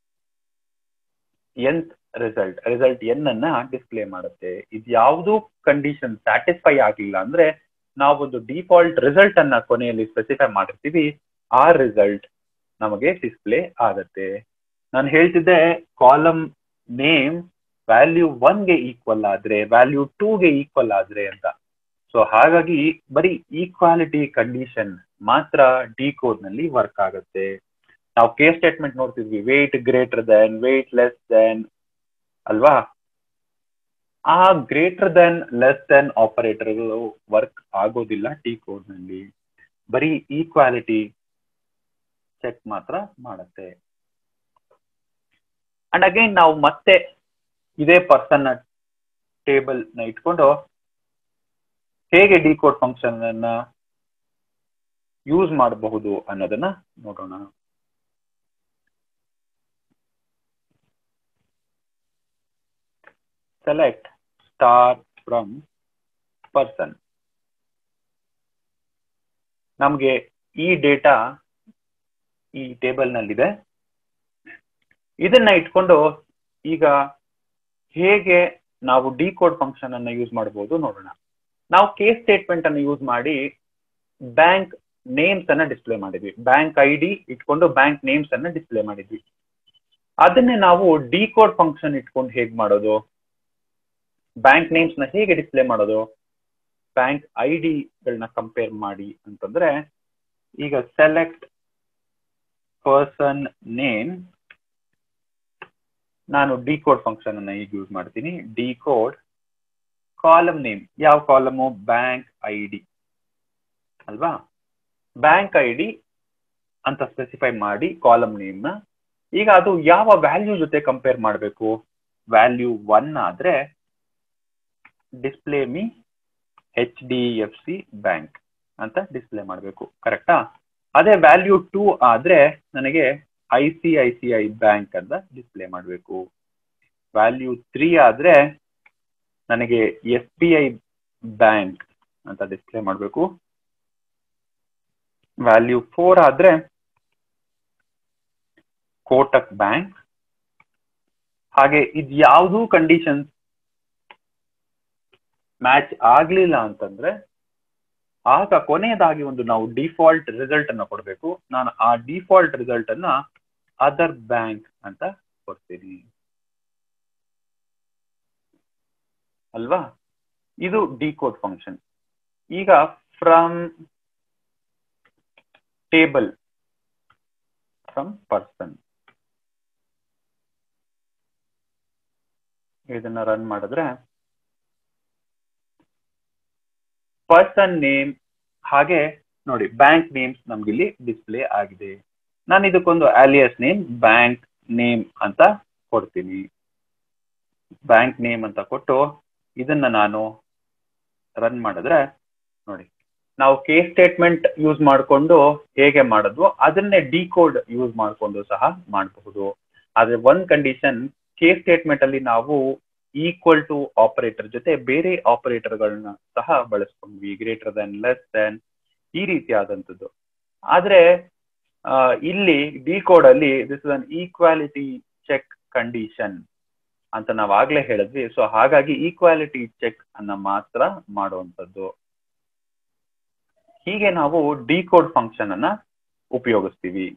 ಎಂತ್ ರಿಸಲ್ಟ್ ರಿಸಲ್ಟ್ ಎನ್ ಅನ್ನ ಡಿಸ್ಪ್ಲೇ ಮಾಡುತ್ತೆ ಇದು ಯಾವುದು ಕಂಡೀಷನ್ ಸ್ಯಾಟಿಸ್ಫೈ ಆಗಿಲ್ಲ ಅಂದ್ರೆ ನಾವೊಂದು ಡಿಫಾಲ್ಟ್ ರಿಸಲ್ಟ್ ಅನ್ನ ಕೊನೆಯಲ್ಲಿ ಸ್ಪೆಸಿಫೈ ಮಾಡಿರ್ತೀವಿ ಆ ರಿಸಲ್ಟ್ ನಮಗೆ ಡಿಸ್ಪ್ಲೇ ಆಗತ್ತೆ ನಾನು ಹೇಳ್ತಿದ್ದೆ ಕಾಲಮ್ ನೇಮ್ ವ್ಯಾಲ್ಯೂ ಒನ್ಗೆ ಈಕ್ವಲ್ ಆದ್ರೆ ವ್ಯಾಲ್ಯೂ ಟೂಗೆ ಈಕ್ವಲ್ ಆದ್ರೆ ಅಂತ ಸೊ ಹಾಗಾಗಿ ಬರೀ ಈಕ್ವಾಲಿಟಿ ಕಂಡೀಷನ್ ಮಾತ್ರ ಡಿ ಕೋಡ್ ನಲ್ಲಿ ವರ್ಕ್ ಆಗುತ್ತೆ ನಾವು ಕೇಸ್ ಸ್ಟೇಟ್ಮೆಂಟ್ ನೋಡ್ತಿದ್ವಿ weight greater than weight less than ಅಲ್ವಾ ಆ ಗ್ರೇಟರ್ ದೆನ್ ಲೆಸ್ ದೆನ್ ಆಪರೇಟರ್ಗಳು ವರ್ಕ್ ಆಗೋದಿಲ್ಲ ಟಿ ಕೋಡ್ ನಲ್ಲಿ ಬರೀ ಈಕ್ವಾಲಿಟಿ ಚೆಕ್ ಮಾತ್ರ ಮಾಡುತ್ತೆ ಅಂಡ್ ಅಗೈನ್ ನಾವು ಮತ್ತೆ ಇದೇ ಪರ್ಸನ್ ಟೇಬಲ್ ನ ಇಟ್ಕೊಂಡು ಹೇಗೆ ಡಿಕೋಡ್ ಫಂಕ್ಷನ್ ಅನ್ನ ಯೂಸ್ ಮಾಡಬಹುದು ಅನ್ನೋದನ್ನ ನೋಡೋಣ ಸೆಲೆಕ್ಟ್ ಸ್ಟಾರ್ ಫ್ರಮ್ ಪರ್ಸನ್ ನಮಗೆ ಈ ಡೇಟಾ ಈ ಟೇಬಲ್ ನಲ್ಲಿದೆ ಇದನ್ನ ಇಟ್ಕೊಂಡು ಈಗ ಹೇಗೆ ನಾವು ಡಿಕೋಡ್ ಫಂಕ್ಷನ್ ಅನ್ನ ಯೂಸ್ ಮಾಡಬಹುದು ನೋಡೋಣ ನಾವು ಕೇಸ್ ಸ್ಟೇಟ್ಮೆಂಟ್ ಅನ್ನು ಯೂಸ್ ಮಾಡಿ ಬ್ಯಾಂಕ್ ನೇಮ್ಸ್ ಅನ್ನ ಡಿಸ್ಪ್ಲೇ ಮಾಡಿದ್ವಿ ಬ್ಯಾಂಕ್ ಐ ಡಿ ಇಟ್ಕೊಂಡು ಬ್ಯಾಂಕ್ ನೇಮ್ಸ್ ಅನ್ನ ಡಿಸ್ಪ್ಲೇ ಮಾಡಿದ್ವಿ ಅದನ್ನೇ ನಾವು ಡಿಕೋಡ್ ಫಂಕ್ಷನ್ ಇಟ್ಕೊಂಡು ಹೇಗ್ ಮಾಡೋದು ಬ್ಯಾಂಕ್ ನೇಮ್ಸ್ ನ ಹೇಗೆ ಡಿಸ್ಪ್ಲೇ ಮಾಡೋದು ಬ್ಯಾಂಕ್ ಐ ಡಿಗಳನ್ನ ಕಂಪೇರ್ ಮಾಡಿ ಅಂತಂದ್ರೆ ಈಗ ಸೆಲೆಕ್ಟ್ ಪರ್ಸನ್ ನೇಮ್ ನಾನು ಡಿಕೋಡ್ ಫಂಕ್ಷನ್ ಅನ್ನ ಈಗ ಯೂಸ್ ಮಾಡ್ತೀನಿ ಡಿಕೋಡ್ ಕಾಲಮ್ ನೇಮ್ ಯಾವ ಕಾಲಮು ಬ್ಯಾಂಕ್ ಐ ಡಿ ಅಲ್ವಾ ಬ್ಯಾಂಕ್ ಐ ಡಿ ಅಂತ ಸ್ಪೆಸಿಫೈ ಮಾಡಿ ಕಾಲಮ್ ನೇಮ್ ನ ಈಗ ಅದು ಯಾವ ವ್ಯಾಲ್ಯೂ ಜೊತೆ ಕಂಪೇರ್ ಮಾಡಬೇಕು ವ್ಯಾಲ್ಯೂ ಒನ್ ಆದ್ರೆ display me H D F C bank ಅಂತ ಡಿಸ್ಪ್ಲೇ ಮಾಡಬೇಕು ಕರೆಕ್ಟಾ ಅದೇ ವ್ಯಾಲ್ಯೂ ಟೂ ಆದ್ರೆ ನನಗೆ I C I C I bank ಅಂತ ಡಿಸ್ಪ್ಲೇ ಮಾಡಬೇಕು ವ್ಯಾಲ್ಯೂ ತ್ರೀ ಆದ್ರೆ ನನಗೆ ಎಸ್ ಬಿ ಐ ಬ್ಯಾಂಕ್ ಅಂತ ಡಿಸ್ಪ್ಲೇ ಮಾಡಬೇಕು ವ್ಯಾಲ್ಯೂ ಫೋರ್ ಆದ್ರೆ ಕೋಟಕ್ ಬ್ಯಾಂಕ್ ಹಾಗೆ ಇದು ಯಾವುದೂ ಕಂಡೀಷನ್ಸ್ ಮ್ಯಾಚ್ ಆಗ್ಲಿಲ್ಲ ಅಂತಂದ್ರೆ ಆಗ ಕೊನೆಯದಾಗಿ ಒಂದು ನಾವು ಡಿಫಾಲ್ಟ್ ರಿಸಲ್ಟ್ ಅನ್ನ ಕೊಡಬೇಕು ನಾನು ಆ ಡಿಫಾಲ್ಟ್ ರಿಸಲ್ಟ್ ಅನ್ನ ಅದರ್ ಬ್ಯಾಂಕ್ ಅಂತ ಕೊಡ್ತೀನಿ ಅಲ್ವಾ ಇದು ಡಿಕೋಡ್ ಫಂಕ್ಷನ್ ಈಗ ಫ್ರಮ್ ಟೇಬಲ್ ಫ್ರಮ್ ಪರ್ಸನ್ ಇದನ್ನ ರನ್ ಮಾಡಿದ್ರೆ ಪರ್ಸನ್ ನೇಮ್ ಹಾಗೆ ನೋಡಿ ಬ್ಯಾಂಕ್ ನೇಮ್ಸ್ ನಮ್ಗಿಲ್ಲಿ ಡಿಸ್ಪ್ಲೇ ಆಗಿದೆ ನಾನು ಇದಕ್ಕೊಂದು ಆಲಿಯಸ್ ನೇಮ್ ಬ್ಯಾಂಕ್ ನೇಮ್ ಅಂತ ಕೊಡ್ತೀನಿ ಬ್ಯಾಂಕ್ ನೇಮ್ ಅಂತ ಕೊಟ್ಟು ಇದನ್ನ ನಾನು ರನ್ ಮಾಡಿದ್ರೆ ನೋಡಿ ನಾವು ಕೇಸ್ ಸ್ಟೇಟ್ಮೆಂಟ್ ಯೂಸ್ ಮಾಡಿಕೊಂಡು ಹೇಗೆ ಮಾಡಿದ್ವು ಅದನ್ನೇ ಡಿಕೋಡ್ ಯೂಸ್ ಮಾಡಿಕೊಂಡು ಸಹ ಮಾಡಬಹುದು ಆದ್ರೆ ಒಂದ್ ಕಂಡೀಷನ್ ಕೇಸ್ ಸ್ಟೇಟ್ಮೆಂಟ್ ಅಲ್ಲಿ ನಾವು ಈಕ್ವಲ್ ಟು ಆಪರೇಟರ್ ಜೊತೆ ಬೇರೆ ಆಪರೇಟರ್ಗಳನ್ನ ಸಹ ಬಳಸ್ಕೊಂಡ್ವಿ ಗ್ರೇಟರ್ ದನ್ ಲೆಸ್ ದನ್ ಈ ರೀತಿಯಾದಂಥದ್ದು ಆದ್ರೆ ಇಲ್ಲಿ ಡಿ ಕೋಡ್ ಅಲ್ಲಿ this is an equality check condition ಅಂತ ನಾವು ಆಗ್ಲೇ ಹೇಳಿದ್ವಿ ಸೊ ಹಾಗಾಗಿ ಈಕ್ವಾಲಿಟಿ ಚೆಕ್ ಅನ್ನ ಮಾತ್ರ ಮಾಡುವಂಥದ್ದು ಹೀಗೆ ನಾವು ಡಿ ಕೋಡ್ ಫಂಕ್ಷನ್ ಅನ್ನ ಉಪಯೋಗಿಸ್ತೀವಿ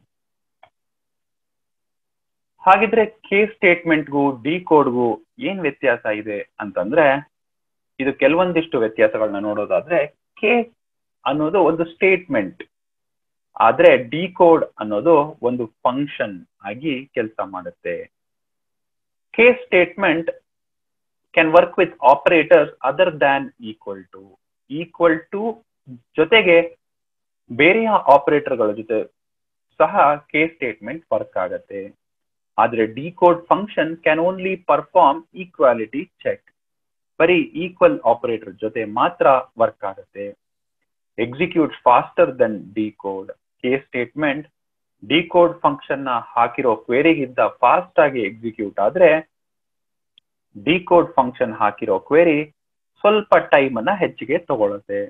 ಹಾಗಿದ್ರೆ ಕೇಸ್ ಸ್ಟೇಟ್ಮೆಂಟ್ಗೂ ಡಿ ಕೋಡ್ಗೂ ಏನ್ ವ್ಯತ್ಯಾಸ ಇದೆ ಅಂತಂದ್ರೆ ಇದು ಕೆಲವೊಂದಿಷ್ಟು ವ್ಯತ್ಯಾಸಗಳನ್ನ ನೋಡೋದಾದ್ರೆ ಕೇಸ್ ಅನ್ನೋದು ಒಂದು ಸ್ಟೇಟ್ಮೆಂಟ್ ಆದ್ರೆ ಡಿ ಕೋಡ್ ಅನ್ನೋದು ಒಂದು ಫಂಕ್ಷನ್ ಆಗಿ ಕೆಲಸ ಮಾಡುತ್ತೆ case statement can work with operators other than equal to equal to ಜೊತೆಗೆ ಬೇರೆಯ ಆಪರೇಟರ್ಗಳ ಜೊತೆ ಸಹ ಕೇಸ್ ಸ್ಟೇಟ್ಮೆಂಟ್ ವರ್ಕ್ ಆಗತ್ತೆ ಆದ್ರೆ decode function can only perform equality check ಬರೀ ಈಕ್ವಲ್ ಆಪರೇಟರ್ ಜೊತೆ ಮಾತ್ರ ವರ್ಕ್ ಆಗುತ್ತೆ execute faster than decode case statement decode function ನ ಹಾಕಿರೋ ಕ್ವೇರಿಗಿಂತ ಫಾಸ್ಟ್ ಆಗಿ ಎಕ್ಸಿಕ್ಯೂಟ್ ಆದ್ರೆ ಡಿಕೋಡ್ ಫಂಕ್ಷನ್ ಹಾಕಿರೋ ಕ್ವೇರಿ ಸ್ವಲ್ಪ ಟೈಮ್ ಅನ್ನ ಹೆಚ್ಚಿಗೆ ತಗೊಳುತ್ತೆ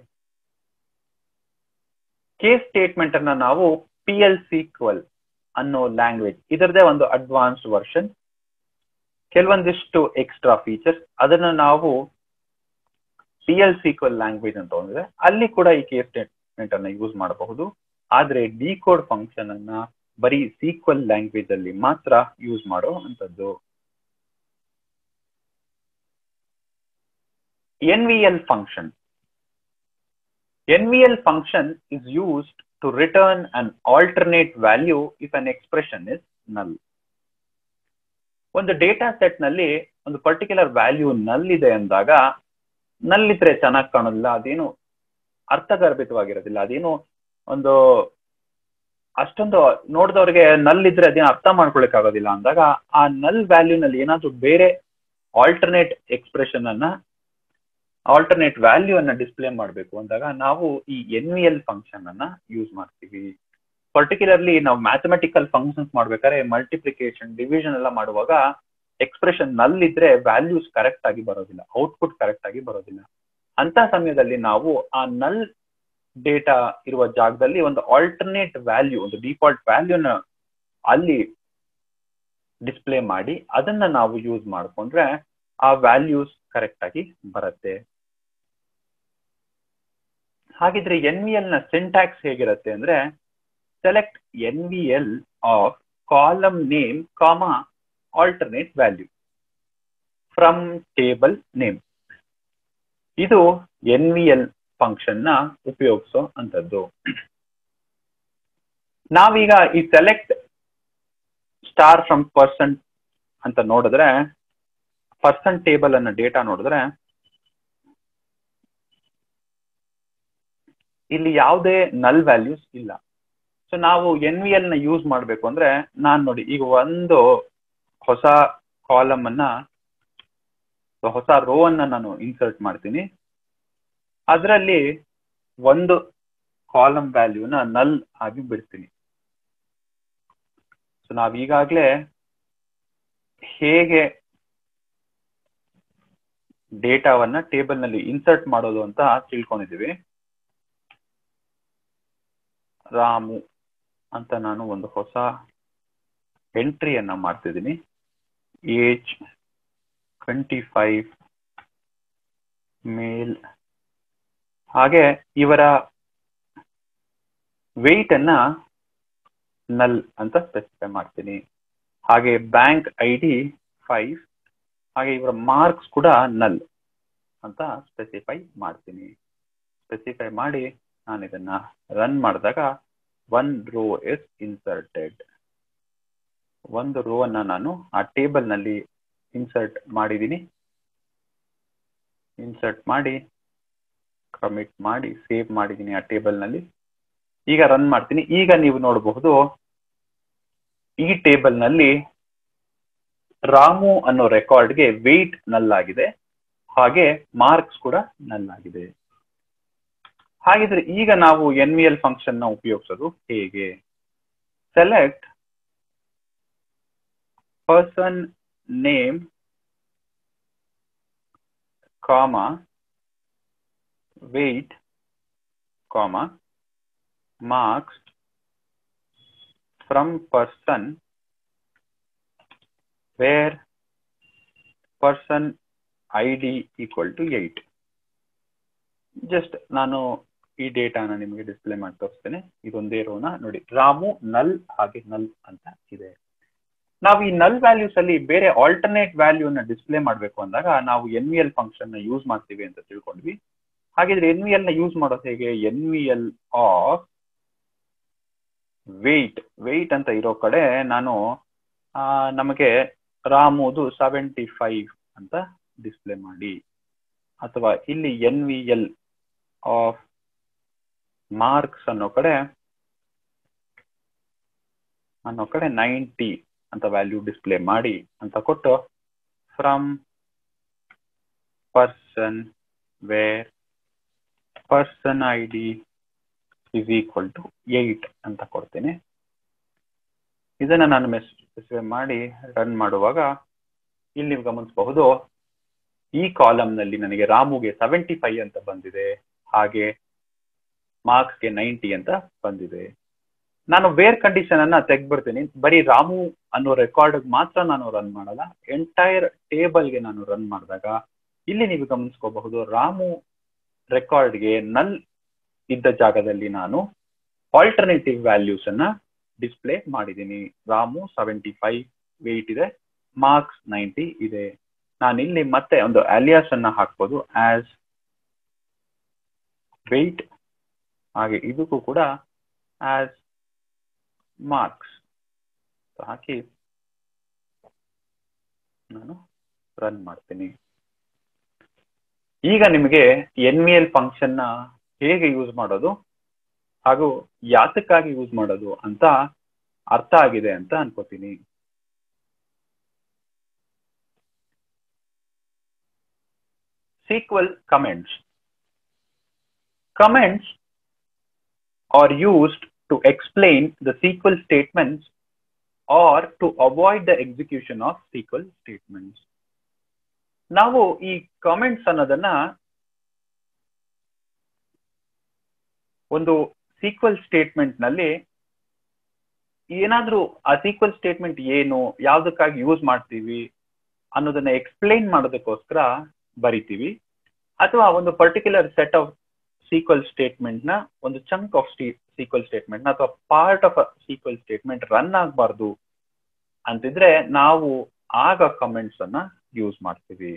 ಕೇಸ್ ಸ್ಟೇಟ್ಮೆಂಟ್ ಅನ್ನ ನಾವು ಪಿ ಎಲ್ ಸಿಕ್ವಲ್ ಅನ್ನೋ ಲ್ಯಾಂಗ್ವೇಜ್ ಇದರದೇ ಒಂದು ಅಡ್ವಾನ್ಸ್ಡ್ ವರ್ಷನ್ ಕೆಲವೊಂದಿಷ್ಟು ಎಕ್ಸ್ಟ್ರಾ ಫೀಚರ್ಸ್ ಅದನ್ನ ನಾವು ಪಿ ಎಲ್ ಸಿಕ್ವಲ್ ಲ್ಯಾಂಗ್ವೇಜ್ ಅಂತ ತಗೊಂಡ್ರೆ ಅಲ್ಲಿ ಕೂಡ ಈ ಕೇಸ್ ಸ್ಟೇಟ್ಮೆಂಟ್ ಅನ್ನ ಯೂಸ್ ಮಾಡಬಹುದು ಆದ್ರೆ ಡಿ ಕೋಡ್ ಫಂಕ್ಷನ್ ಅನ್ನ ಬರೀ ಸೀಕ್ವಲ್ ಲ್ಯಾಂಗ್ವೇಜ್ ಅಲ್ಲಿ ಮಾತ್ರ ಯೂಸ್ ಮಾಡೋ ಅಂತದ್ದು N V L function NVL function is used to return an alternate value if an expression is null. ಒಂದು ಡೇಟಾ ಸೆಟ್ ನಲ್ಲಿ ಒಂದು ಪರ್ಟಿಕ್ಯುಲರ್ ವ್ಯಾಲ್ಯೂ ನಲ್ ಇದೆ ಅಂದಾಗ ನಲ್ ಇದ್ರೆ ಚೆನ್ನಾಗಿ ಕಾಣೋದಿಲ್ಲ ಅದೇನು ಅರ್ಥಗರ್ಭಿತವಾಗಿರೋದಿಲ್ಲ ಅದೇನು ಒಂದು ಅಷ್ಟೊಂದು ನೋಡಿದವ್ರಿಗೆ ನಲ್ ಇದ್ರೆ ಅದೇನು ಅರ್ಥ ಮಾಡ್ಕೊಳಕ್ ಆಗೋದಿಲ್ಲ ಅಂದಾಗ ಆ ನಲ್ ವ್ಯಾಲ್ಯೂನಲ್ಲಿ ಏನಾದ್ರೂ ಬೇರೆ ಆಲ್ಟರ್ನೇಟ್ ಎಕ್ಸ್ಪ್ರೆಷನ್ ಅನ್ನ ಆಲ್ಟರ್ನೇಟ್ ವ್ಯಾಲ್ಯೂ ಅನ್ನ ಡಿಸ್ಪ್ಲೇ ಮಾಡಬೇಕು ಅಂದಾಗ ನಾವು ಈ ಎನ್ ವಿ ಎಲ್ ಫಂಕ್ಷನ್ ಅನ್ನ ಯೂಸ್ ಮಾಡ್ತೀವಿ ಪರ್ಟಿಕ್ಯುಲರ್ಲಿ ನಾವು ಮ್ಯಾಥಮೆಟಿಕಲ್ ಫಂಕ್ಷನ್ಸ್ ಮಾಡ್ಬೇಕಾದ್ರೆ ಮಲ್ಟಿಪ್ಲಿಕೇಶನ್ ಡಿವಿಷನ್ ಎಲ್ಲ ಮಾಡುವಾಗ ಎಕ್ಸ್ಪ್ರೆಷನ್ ನಲ್ ಇದ್ರೆ ವ್ಯಾಲ್ಯೂಸ್ ಕರೆಕ್ಟ್ ಆಗಿ ಬರೋದಿಲ್ಲ ಔಟ್ಪುಟ್ ಕರೆಕ್ಟ್ ಆಗಿ ಬರೋದಿಲ್ಲ ಅಂತ ಸಮಯದಲ್ಲಿ ನಾವು ಆ ನಲ್ ಡೇಟಾ ಇರುವ ಜಾಗದಲ್ಲಿ ಒಂದು ಆಲ್ಟರ್ನೇಟ್ ವ್ಯಾಲ್ಯೂ ಒಂದು ಡಿಫಾಲ್ಟ್ ವ್ಯಾಲ್ಯೂನ ಅಲ್ಲಿ ಡಿಸ್ಪ್ಲೇ ಮಾಡಿ ಅದನ್ನ ನಾವು ಯೂಸ್ ಮಾಡ್ಕೊಂಡ್ರೆ ಆ ವ್ಯಾಲ್ಯೂಸ್ ಕರೆಕ್ಟ್ ಆಗಿ ಬರುತ್ತೆ ಹಾಗಿದ್ರೆ ಎನ್ ವಿ ಎಲ್ ನ ಸಿಂಟ್ಯಾಕ್ಸ್ ಹೇಗಿರುತ್ತೆ ಅಂದ್ರೆ select N V L of column name comma alternate value from table name ಇದು ಎನ್ ವಿ ಎಲ್ ಫಂಕ್ಷನ್ ನ ಉಪಯೋಗಿಸೋ ಅಂತದ್ದು ನಾವೀಗ ಈ ಸೆಲೆಕ್ಟ್ ಸ್ಟಾರ್ ಫ್ರಮ್ ಪರ್ಸನ್ ಅಂತ ನೋಡಿದ್ರೆ ಪರ್ಸನ್ ಟೇಬಲ್ ಅನ್ನ ಡೇಟಾ ನೋಡಿದ್ರೆ ಇಲ್ಲಿ ಯಾವುದೇ ನಲ್ ವ್ಯಾಲ್ಯೂಸ್ ಇಲ್ಲ ಸೊ ನಾವು ಎನ್ ವಿ ಎಲ್ ನ ಯೂಸ್ ಮಾಡಬೇಕು ಅಂದ್ರೆ ನಾನ್ ನೋಡಿ ಈಗ ಒಂದು ಹೊಸ ಕಾಲಮ್ ಅನ್ನ ಹೊಸ ರೋ ಅನ್ನ ನಾನು ಇನ್ಸರ್ಟ್ ಮಾಡ್ತೀನಿ ಅದರಲ್ಲಿ ಒಂದು ಕಾಲಮ್ ವ್ಯಾಲ್ಯೂನ ನಲ್ ಆಗಿ ಬಿಡ್ತೀನಿ ಸೊ ನಾವ್ ಈಗಾಗ್ಲೇ ಹೇಗೆ ಡೇಟಾವನ್ನ ಟೇಬಲ್ ನಲ್ಲಿ ಇನ್ಸರ್ಟ್ ಮಾಡೋದು ಅಂತ ತಿಳ್ಕೊಂಡಿದೀವಿ ರಾಮು ಅಂತ ನಾನು ಒಂದು ಹೊಸ ಎಂಟ್ರಿಯನ್ನ ಮಾಡ್ತಿದ್ದೀನಿ ಏಜ್ ಟ್ವೆಂಟಿ ಫೈವ್ ಮೇಲ್ ಹಾಗೆ ಇವರ ವೆಯ್ಟ್ ಅನ್ನ ನಲ್ ಅಂತ ಸ್ಪೆಸಿಫೈ ಮಾಡ್ತೀನಿ ಹಾಗೆ ಬ್ಯಾಂಕ್ ಐ ಡಿ ಫೈವ್ ಹಾಗೆ ಇವರ ಮಾರ್ಕ್ಸ್ ಕೂಡ ನಲ್ ಅಂತ ಸ್ಪೆಸಿಫೈ ಮಾಡ್ತೀನಿ ಸ್ಪೆಸಿಫೈ ಮಾಡಿ ನಾನು ಇದನ್ನ ರನ್ ಮಾಡಿದಾಗ ಒನ್ ರೋ ಇಸ್ ಇನ್ಸರ್ಟೆಡ್ ಒಂದು ರೋ ಅನ್ನ ನಾನು ಆ ಟೇಬಲ್ ನಲ್ಲಿ ಇನ್ಸರ್ಟ್ ಮಾಡಿದ್ದೀನಿ ಇನ್ಸರ್ಟ್ ಮಾಡಿ ಕಮಿಟ್ ಮಾಡಿ ಸೇವ್ ಮಾಡಿದ್ದೀನಿ ಆ ಟೇಬಲ್ ನಲ್ಲಿ ಈಗ ರನ್ ಮಾಡ್ತೀನಿ ಈಗ ನೀವು ನೋಡಬಹುದು ಈ ಟೇಬಲ್ ನಲ್ಲಿ ರಾಮು ಅನ್ನೋ ರೆಕಾರ್ಡ್ಗೆ ವೆಯ್ಟ್ ನಲ್ ಆಗಿದೆ ಹಾಗೆ ಮಾರ್ಕ್ಸ್ ಕೂಡ ನಲ್ ಆಗಿದೆ ಹಾಗಿದ್ರೆ ಈಗ ನಾವು ಎನ್ ವಿ ಎಲ್ ಫಂಕ್ಷನ್ ನ ಉಪಯೋಗಿಸೋದು ಹೇಗೆ select person name comma weight comma marks from person where person I D equal to eight just ನಾನು ಈ ಡೇಟಾನ ನಿಮಗೆ ಡಿಸ್ಪ್ಲೇ ಮಾಡಿ ತೋರಿಸ್ತೇನೆ ಇದೊಂದೇ ರೋನ ನೋಡಿ ರಾಮು ನಲ್ ಹಾಗೆ ನಲ್ ಅಂತ ಇದೆ ನಾವು ಈ ನಲ್ ವ್ಯಾಲ್ಯೂಸ್ ಅಲ್ಲಿ ಬೇರೆ ಆಲ್ಟರ್ನೇಟ್ ವ್ಯಾಲ್ಯೂನ ಡಿಸ್ಪ್ಲೇ ಮಾಡಬೇಕು ಅಂದಾಗ ನಾವು ಎನ್ ವಿ ಎಲ್ ಫಂಕ್ಷನ್ ನ ಯೂಸ್ ಮಾಡ್ತೀವಿ ಅಂತ ತಿಳ್ಕೊಂಡ್ವಿ ಹಾಗಿದ್ರೆ ಎನ್ ವಿ ಎಲ್ ನ ಯೂಸ್ ಮಾಡೋದು ಹೇಗೆ N V L of weight weight ಅಂತ ಇರೋ ಕಡೆ ನಾನು ನಮಗೆ ರಾಮುದು ಸೆವೆಂಟಿ ಫೈವ್ ಅಂತ ಡಿಸ್ಪ್ಲೇ ಮಾಡಿ ಅಥವಾ ಇಲ್ಲಿ N V L of marks ಅನ್ನೋ ಕಡೆ ಅನ್ನೋ ಕಡೆ ನೈಂಟಿ ಅಂತ ವ್ಯಾಲ್ಯೂ ಡಿಸ್ಪ್ಲೇ ಮಾಡಿ ಅಂತ ಕೊಟ್ಟು from person where person I D is equal to eight ಅಂತ ಕೊಡ್ತೀನಿ ಇದನ್ನ ನಾನು ಮೆಸ್ ಸ್ಪೆಸಿಫೈ ಮಾಡಿ ರನ್ ಮಾಡುವಾಗ ಇಲ್ಲಿ ನೀವು ಗಮನಿಸಬಹುದು ಈ ಕಾಲಮ್ ನಲ್ಲಿ ನನಗೆ ರಾಮುಗೆ ಸೆವೆಂಟಿ ಫೈವ್ ಅಂತ ಬಂದಿದೆ ಹಾಗೆ ಮಾರ್ಕ್ಸ್ಗೆ ನೈಂಟಿ ಅಂತ ಬಂದಿದೆ ನಾನು ವೇರ್ ಕಂಡೀಷನ್ ಅನ್ನ ತೆಗ್ದ್ಬಿಡ್ತೀನಿ ಬರೀ ರಾಮು ಅನ್ನೋ ರೆಕಾರ್ಡ್ ಮಾತ್ರ ನಾನು ರನ್ ಮಾಡಲ್ಲ ಎಂಟೈರ್ ಟೇಬಲ್ಗೆ ನಾನು ರನ್ ಮಾಡಿದಾಗ ಇಲ್ಲಿ ನೀವು ಗಮನಿಸ್ಕೋಬಹುದು ರಾಮು ರೆಕಾರ್ಡ್ಗೆ ನಲ್ ಇದ್ದ ಜಾಗದಲ್ಲಿ ನಾನು ಆಲ್ಟರ್ನೇಟಿವ್ ವ್ಯಾಲ್ಯೂಸ್ ಅನ್ನ ಡಿಸ್ಪ್ಲೇ ಮಾಡಿದ್ದೀನಿ ರಾಮು ಸೆವೆಂಟಿ ಫೈವ್ ವೇಟ್ ಇದೆ ಮಾರ್ಕ್ಸ್ ನೈಂಟಿ ಇದೆ ನಾನು ಇಲ್ಲಿ ಮತ್ತೆ ಒಂದು ಅಲಿಯಾಸ್ ಅನ್ನ ಹಾಕ್ಬೋದು ಆಸ್ ವೆಯ್ಟ್ ಹಾಗೆ ಇದಕ್ಕೂ ಕೂಡ ಆಸ್ ಮಾರ್ಕ್ಸ್ ಹಾಕಿ ನಾನು ರನ್ ಮಾಡ್ತೀನಿ ಈಗ ನಿಮಗೆ ಎನ್ ವಿ ಎಲ್ ಫಂಕ್ಷನ್ ನ ಹೇಗೆ ಯೂಸ್ ಮಾಡೋದು ಹಾಗೂ ಯಾತಕ್ಕಾಗಿ ಯೂಸ್ ಮಾಡೋದು ಅಂತ ಅರ್ಥ ಆಗಿದೆ ಅಂತ ಅನ್ಕೋತೀನಿ SQL comments. Comments are used to explain the SQL statements or to avoid the execution of SQL statements. ನಾವು ಈ ಕಾಮೆಂಟ್ಸ್ ಅನ್ನೋದನ್ನ ಒಂದು ಸೀಕ್ವಲ್ ಸ್ಟೇಟ್ಮೆಂಟ್ ನಲ್ಲಿ ಏನಾದ್ರೂ ಆ ಸೀಕ್ವಲ್ ಸ್ಟೇಟ್ಮೆಂಟ್ ಏನು ಯಾವ್ದಕ್ಕಾಗಿ ಯೂಸ್ ಮಾಡ್ತೀವಿ ಅನ್ನೋದನ್ನ ಎಕ್ಸ್ಪ್ಲೈನ್ ಮಾಡೋದಕ್ಕೋಸ್ಕರ ಬರಿತೀವಿ ಅಥವಾ ಒಂದು particular set of SQL statement ನ ಒಂದು ಚಂಕ್ ಆಫ್ ಸೀಕ್ವಲ್ ಸ್ಟೇಟ್ಮೆಂಟ್ ನ ಅಥವಾ part of SQL statement run ಆಗಬಾರ್ದು ಅಂತಿದ್ರೆ ನಾವು ಆಗ ಕಮೆಂಟ್ಸ್ ಅನ್ನ ಯೂಸ್ ಮಾಡ್ತೀವಿ